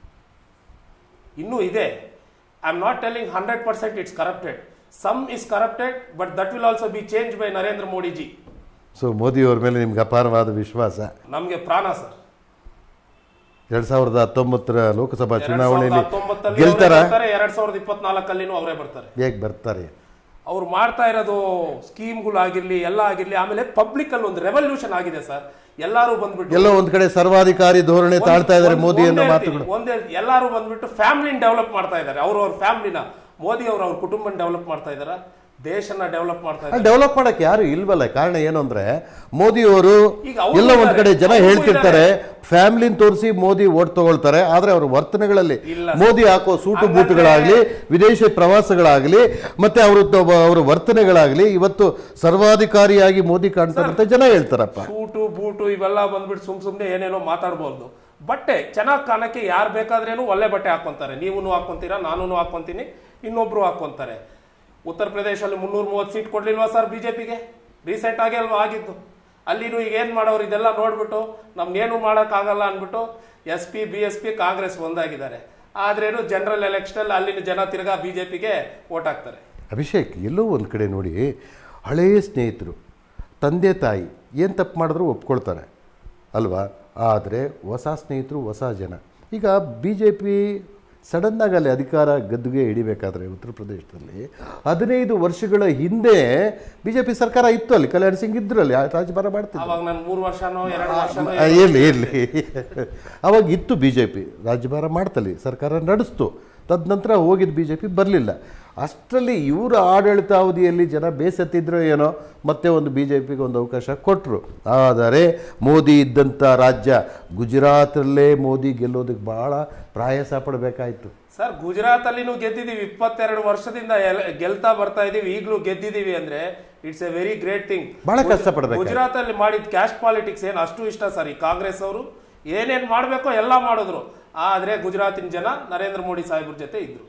ಇನ್ನೂ ಇದೆ I am not telling hundred percent it's corrupted some is corrupted but that will also be change by Narendra Modiji so ಮೋದಿಯವ್ರ ಮೇಲೆ ನಿಮ್ಗೆ ಅಪಾರವಾದ ವಿಶ್ವಾಸ ನಮಗೆ ಪ್ರಾಣ ಸರ್ ಎರಡು ಸಾವಿರದ ಹತ್ತೊಂಬತ್ತರ ಲೋಕಸಭಾ ಎರಡ್ ಸಾವಿರದ ಚುನಾವಣೆಯಲ್ಲಿ ಹತ್ತೊಂಬತ್ತಲ್ಲಿ ಗೆಲ್ತಾರ ಅವರೇ ಬರ್ತಾರೆ ಎರಡ್ ಸಾವಿರದ ಇಪ್ಪತ್ನಾಲ್ಕಲ್ಲಿನೂ ಅವರೇ ಬರ್ತಾರೆ ಹೇಗೆ ಬರ್ತಾರೆ ಅವ್ರು ಮಾಡ್ತಾ ಇರೋದು ಸ್ಕೀಮ್ಗಳು ಆಗಿರ್ಲಿ ಎಲ್ಲ ಆಗಿರ್ಲಿ ಆಮೇಲೆ ಪಬ್ಲಿಕ್ ಅಲ್ಲಿ ಒಂದು ರೆವಲ್ಯೂಷನ್ ಆಗಿದೆ ಸರ್ ಎಲ್ಲಾರು ಬಂದ್ಬಿಟ್ಟು ಎಲ್ಲೋ ಒಂದ್ ಕಡೆ ಸರ್ವಾಧಿಕಾರಿ ಧೋರಣೆ ತಾಳ್ತಾ ಇದ್ದಾರೆ ಮೋದಿ ಅನ್ನೋ ಮಾತುಗಳು ಒಂದೇ ಎಲ್ಲಾರು ಬಂದ್ಬಿಟ್ಟು ಫ್ಯಾಮಿಲಿನ ಡೆವಲಪ್ ಮಾಡ್ತಾ ಇದ್ದಾರೆ ಅವ್ರ ಅವ್ರ ಫ್ಯಾಮಿಲಿನ ಮೋದಿ ಅವ್ರ ಅವ್ರ ಕುಟುಂಬನ ಡೆವಲಪ್ ಮಾಡ್ತಾ ಇದಾರ ದೇಶನ ಡೆವಲಪ್ ಮಾಡ್ತಾ ಇದ್ದಾರೆ ಡೆವಲಪ್ ಮಾಡಕ್ಕೆ ಯಾರು ಇಲ್ವಲ್ಲ ಕಾರಣ ಏನು ಅಂದ್ರೆ ಮೋದಿಯವರು ಈಗ ಅವ್ರು ಎಲ್ಲ ಒಂದ್ ಕಡೆ ಜನ ಅವ್ರು ಹೇಳ್ತಿರ್ತಾರೆ ಫ್ಯಾಮಿಲಿನ ತೋರಿಸಿ ಮೋದಿ ಓಟ್ ತಗೊಳ್ತಾರೆ ಆದ್ರೆ ಅವ್ರ ವರ್ತನೆಗಳಲ್ಲಿ ಇಲ್ಲ ಮೋದಿ ಹಾಕೋ ಸೂಟು ಬೂಟುಗಳಾಗ್ಲಿ ವಿದೇಶಿ ಪ್ರವಾಸಗಳಾಗ್ಲಿ ಮತ್ತೆ ಅವರು ಅವರ ವರ್ತನೆಗಳಾಗ್ಲಿ ಇವತ್ತು ಸರ್ವಾಧಿಕಾರಿಯಾಗಿ ಮೋದಿ ಕಾಣ್ತಾರೆ ಅಂತ ಜನ ಹೇಳ್ತಾರಪ್ಪ ಶೂಟು ಬೂಟು ಇವೆಲ್ಲ ಬಂದ್ಬಿಟ್ಟು ಸುಮ್ ಸುಮ್ನೆ ಏನೇನೋ ಮಾತಾಡ್ಬೋದು ಬಟ್ಟೆ ಚೆನ್ನಾಗಿ ಕಾಣಕ್ಕೆ ಯಾರು ಬೇಕಾದ್ರೇನು ಒಳ್ಳೆ ಬಟ್ಟೆ ಹಾಕೊಂತಾರೆ ನೀವು ಹಾಕೊಂತೀರಾ ನಾನು ಹಾಕೊಂತೀನಿ ಇನ್ನೊಬ್ರು ಹಾಕೊಂತಾರೆ ಉತ್ತರ ಪ್ರದೇಶಲ್ಲಿ ಮುನ್ನೂರ ಮೂವತ್ತು ಸೀಟ್ ಕೊಡ್ಲಿಲ್ವಾ ಸರ್ ಬಿಜೆಪಿಗೆ ರೀಸೆಂಟ್ ಆಗಿ ಅಲ್ವಾ ಆಗಿದ್ದು ಅಲ್ಲಿನೂ ಈಗ ಏನ್ ಮಾಡೋರು ಇದೆಲ್ಲ ನೋಡ್ಬಿಟ್ಟು ನಮ್ಗೇನು ಆಗಲ್ಲ ಅನ್ಬಿಟ್ಟು S P B S P Congress ಒಂದಾಗಿದ್ದಾರೆ ಆದ್ರೇನು ಜನರಲ್ ಎಲೆಕ್ಷನ್ ಅಲ್ಲಿ ಅಲ್ಲಿನ ಜನ ತಿರ್ಗಾ ಬಿಜೆಪಿಗೆ ಓಟ್ ಹಾಕ್ತಾರೆ ಅಭಿಷೇಕ್ ಎಲ್ಲೋ ಒಂದು ಕಡೆ ನೋಡಿ ಹಳೆಯ ಸ್ನೇಹಿತರು ತಂದೆ ತಾಯಿ ಏನು ತಪ್ಪು ಮಾಡಿದ್ರು ಒಪ್ಕೊಳ್ತಾರೆ ಅಲ್ವಾ ಆದರೆ ಹೊಸ ಸ್ನೇಹಿತರು ಹೊಸ ಜನ ಈಗ ಬಿ ಜೆ ಪಿ ಸಡನ್ನಾಗಿ ಅಲ್ಲಿ ಅಧಿಕಾರ ಗದ್ದುಗೆ ಹಿಡಿಬೇಕಾದ್ರೆ ಉತ್ತರ ಪ್ರದೇಶದಲ್ಲಿ ಹದಿನೈದು ವರ್ಷಗಳ ಹಿಂದೆ ಬಿ ಜೆ ಪಿ ಸರ್ಕಾರ ಇತ್ತು ಅಲ್ಲಿ ಕಲ್ಯಾಣ್ ಸಿಂಗ್ ಇದ್ರು ಅಲ್ಲಿ ರಾಜ್ಯಭಾರ ಮಾಡ್ತಿದ್ರು ಅವಾಗ ನಾನು ಮೂರು ವರ್ಷನೋ ಎರಡು ವರ್ಷನೋ ಆ, ಇರ್ಲಿ ಇರಲಿ ಅವಾಗ ಇತ್ತು ಬಿ ಜೆ ಪಿ ರಾಜ್ಯಭಾರ ಮಾಡ್ತಲ್ಲಿ ಸರ್ಕಾರ ನಡೆಸ್ತು ತದನಂತರ ಹೋಗಿದ್ದು ಬಿ ಜೆ ಪಿ ಬರಲಿಲ್ಲ ಅಷ್ಟರಲ್ಲಿ ಇವರ ಆಡಳಿತಾವಧಿಯಲ್ಲಿ ಜನ ಬೇಸತ್ತಿದ್ರೋ ಏನೋ ಮತ್ತೆ ಒಂದು ಬಿ ಜೆ ಪಿಗೆ ಒಂದು ಅವಕಾಶ ಕೊಟ್ಟರು ಆದರೆ ಮೋದಿ ಇದ್ದಂಥ ರಾಜ್ಯ ಗುಜರಾತಲ್ಲೇ ಮೋದಿ ಗೆಲ್ಲೋದಕ್ಕೆ ಭಾಳ ಪ್ರಯಾಸ ಪಡಬೇಕಾಯಿತು ಸರ್ ಗುಜರಾತ್ ಅಲ್ಲಿನೂ ಗೆದ್ದಿದೀವಿ ಇಪ್ಪತ್ತೆರಡು ವರ್ಷದಿಂದ ಎಲ್- ಗೆಲ್ತಾ ಬರ್ತಾ ಇದೀವಿ ಈಗಲೂ ಗೆದ್ದಿದೀವಿ ಅಂದ್ರೆ it's a very great thing ಬಹಳ ಕಷ್ಟಪಡ್ಬೇಕು. ಗುಜರಾತ್ ಅಲ್ಲಿ ಮಾಡಿದ ಕ್ಯಾಸ್ಟ್ ಪಾಲಿಟಿಕ್ಸ್ ಏನ್ ಅಷ್ಟು ಇಷ್ಟ ಸರ್ ಈ ಕಾಂಗ್ರೆಸ್ ಅವರು ಏನೇನ್ ಮಾಡ್ಬೇಕೋ ಎಲ್ಲ ಮಾಡಿದ್ರು ಆದ್ರೆ ಗುಜರಾತಿನ ಜನ ನರೇಂದ್ರ ಮೋದಿ ಸಾಹೇಬ್ರ ಜೊತೆ ಇದ್ರು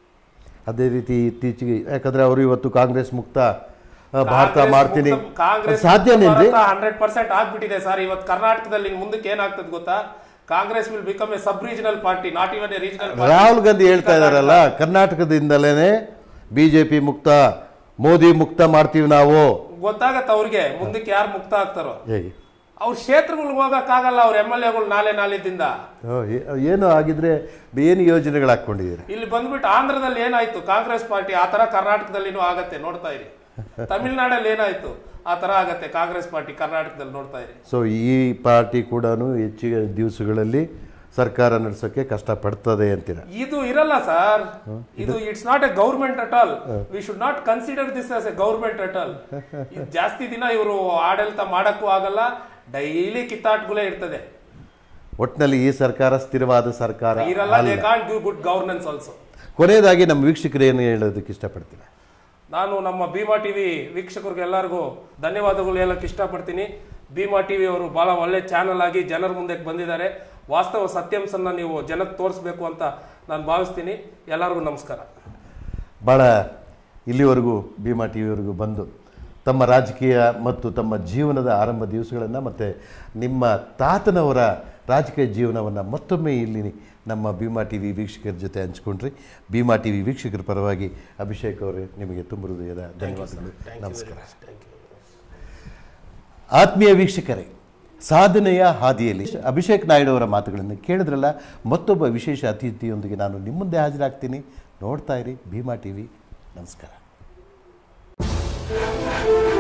ಅದೇ ರೀತಿ ಇತ್ತೀಚೆಗೆ ಯಾಕಂದರೆ ಅವರು ಇವತ್ತು ಕಾಂಗ್ರೆಸ್ ಮುಕ್ತ ಆ, ಭಾರತ ಮಾಡ್ತೀನಿ ಕಾಂಗ್ರೆಸ್ ಸಾಧ್ಯನೇನ್ರಿ ಹಂಡ್ರೆಡ್ ಪರ್ಸೆಂಟ್ ಆಗ್ಬಿಟ್ಟಿದೆ ಸರ್ ಇವತ್ತು ಕರ್ನಾಟಕದಲ್ಲಿ ಇನ್ ಮುಂದಕ್ಕೆ ಏನಾಗ್ತದೆ ಗೊತ್ತಾ Congress will become a sub regional party not even a regional Rahul Gandhi ಹೇಳ್ತಾ ಇದಾರಲ್ಲ ಕರ್ನಾಟಕದಿಂದಲೇ ಬಿಜೆಪಿ ಮುಕ್ತ ಮೋದಿ ಮುಕ್ತ ಮಾಡ್ತೀವಿ ನಾವು ಗೊತ್ತಾಗತ್ತ ಅವ್ರಿಗೆ ಮುಂದಕ್ಕೆ ಯಾರು ಮುಕ್ತ ಆಗ್ತಾರೋ ಹೇಗೆ ಅವ್ರ ಕ್ಷೇತ್ರಗಳಿಗೆ ಹೋಗಕ್ಕಾಗಲ್ಲ ಅವ್ರ ಎಮ್ ಎಲ್ ಎಗಳು ನಾಳೆ ನಾಳಿದ್ದಿಂದ ಓ, ಏ- ಏನು ಆಗಿದ್ರೆ ಏನು ಯೋಜನೆಗಳು ಹಾಕ್ಕೊಂಡಿದ್ದೀರಿ ಇಲ್ಲಿ ಬಂದ್ಬಿಟ್ಟು ಆಂಧ್ರದಲ್ಲಿ ಏನಾಯ್ತು ಕಾಂಗ್ರೆಸ್ ಪಾರ್ಟಿ ಆ ತರ ಕರ್ನಾಟಕದಲ್ಲಿನೂ ಆಗತ್ತೆ ನೋಡ್ತಾ ಇರಿ ತಮಿಳ್ನಾಡಲ್ಲಿ ಏನಾಯ್ತು ಆ ತರ ಆಗತ್ತೆ ಕಾಂಗ್ರೆಸ್ ಪಾರ್ಟಿ ಕರ್ನಾಟಕದಲ್ಲಿ ನೋಡ್ತಾ ಇರಿ ಸೊ ಈ ಪಾರ್ಟಿ ಕೂಡ ಹೆಚ್ಚಿಗೆ ದಿವಸಗಳಲ್ಲಿ ಸರ್ಕಾರ ನಡೆಸೋಕ್ಕೆ ಕಷ್ಟಪಡ್ತದೆ ಅಂತೀರ ಇದು ಇರಲ್ಲ ಸರ್ ಇದು it's not a government at all we should not consider this as a government at all ಜಾಸ್ತಿ ದಿನ ಇವರು ಆಡಳಿತ ಮಾಡಕ್ಕೂ ಆಗಲ್ಲ ಡೈಲಿ ಕಿತ್ತಾಟ್ಗಳೇ ಇರ್ತದೆ ಒಟ್ಟಿನಲ್ಲಿ ಈ ಸರ್ಕಾರ ಸ್ಥಿರವಾದ ಸರ್ಕಾರ ಇರಲ್ಲ they can't give good governance also ಕೊನೆಯದಾಗಿ ನಮ್ಮ ವೀಕ್ಷಕರು ಏನು ಹೇಳೋದಕ್ಕೆ ಇಷ್ಟಪಡ್ತೀರಾ ನಾನು ನಮ್ಮ ಭೀಮಾ ಟಿವಿ ವೀಕ್ಷಕರಿಗೆ ಎಲ್ಲರಿಗೂ ಧನ್ಯವಾದಗಳು ಹೇಳಕ್ ಇಷ್ಟಪಡ್ತೀನಿ ಭೀಮಾ ಟಿವಿ ಅವರು ಬಹಳ ಒಳ್ಳೆ ಚಾನಲ್ ಆಗಿ ಜನರ ಮುಂದೆ ಬಂದಿದ್ದಾರೆ ವಾಸ್ತವ ಸತ್ಯಾಂಶನ ನೀವು ಜನಕ್ಕೆ ತೋರಿಸ್ಬೇಕು ಅಂತ ನಾನು ಭಾವಿಸ್ತೀನಿ ಎಲ್ಲರಿಗೂ ನಮಸ್ಕಾರ ಭಾಳ ಇಲ್ಲಿವರೆಗೂ ಭೀಮಾ ಟಿ ವಿವರೆಗೂ ಬಂದು ತಮ್ಮ ರಾಜಕೀಯ ಮತ್ತು ತಮ್ಮ ಜೀವನದ ಆರಂಭ ದಿವಸಗಳನ್ನು ಮತ್ತು ನಿಮ್ಮ ತಾತನವರ ರಾಜಕೀಯ ಜೀವನವನ್ನು ಮತ್ತೊಮ್ಮೆ ಇಲ್ಲಿ ನಮ್ಮ ಭೀಮಾ ಟಿ ವಿ ವೀಕ್ಷಕರ ಜೊತೆ ಹಂಚ್ಕೊಂಡ್ರಿ ಭೀಮಾ ಟಿ ವಿ ವೀಕ್ಷಕರ ಪರವಾಗಿ ಅಭಿಷೇಕ್ ಅವರೇ ನಿಮಗೆ ತುಂಬ ಹೃದಯದ ಧನ್ಯವಾದಗಳು ನಮಸ್ಕಾರ ಆತ್ಮೀಯ ವೀಕ್ಷಕರೇ ಸಾಧನೆಯ ಹಾದಿಯಲ್ಲಿ ಅಭಿಷೇಕ್ ನಾಯ್ಡು ಅವರ ಮಾತುಗಳನ್ನು ಕೇಳಿದ್ರಲ್ಲ ಮತ್ತೊಬ್ಬ ವಿಶೇಷ ಅತಿಥಿಯೊಂದಿಗೆ ನಾನು ನಿಮ್ಮ ಮುಂದೆ ಹಾಜರಾಗ್ತೀನಿ ನೋಡ್ತಾ ಇರಿ ಭೀಮಾ ಟಿ ವಿ ನಮಸ್ಕಾರ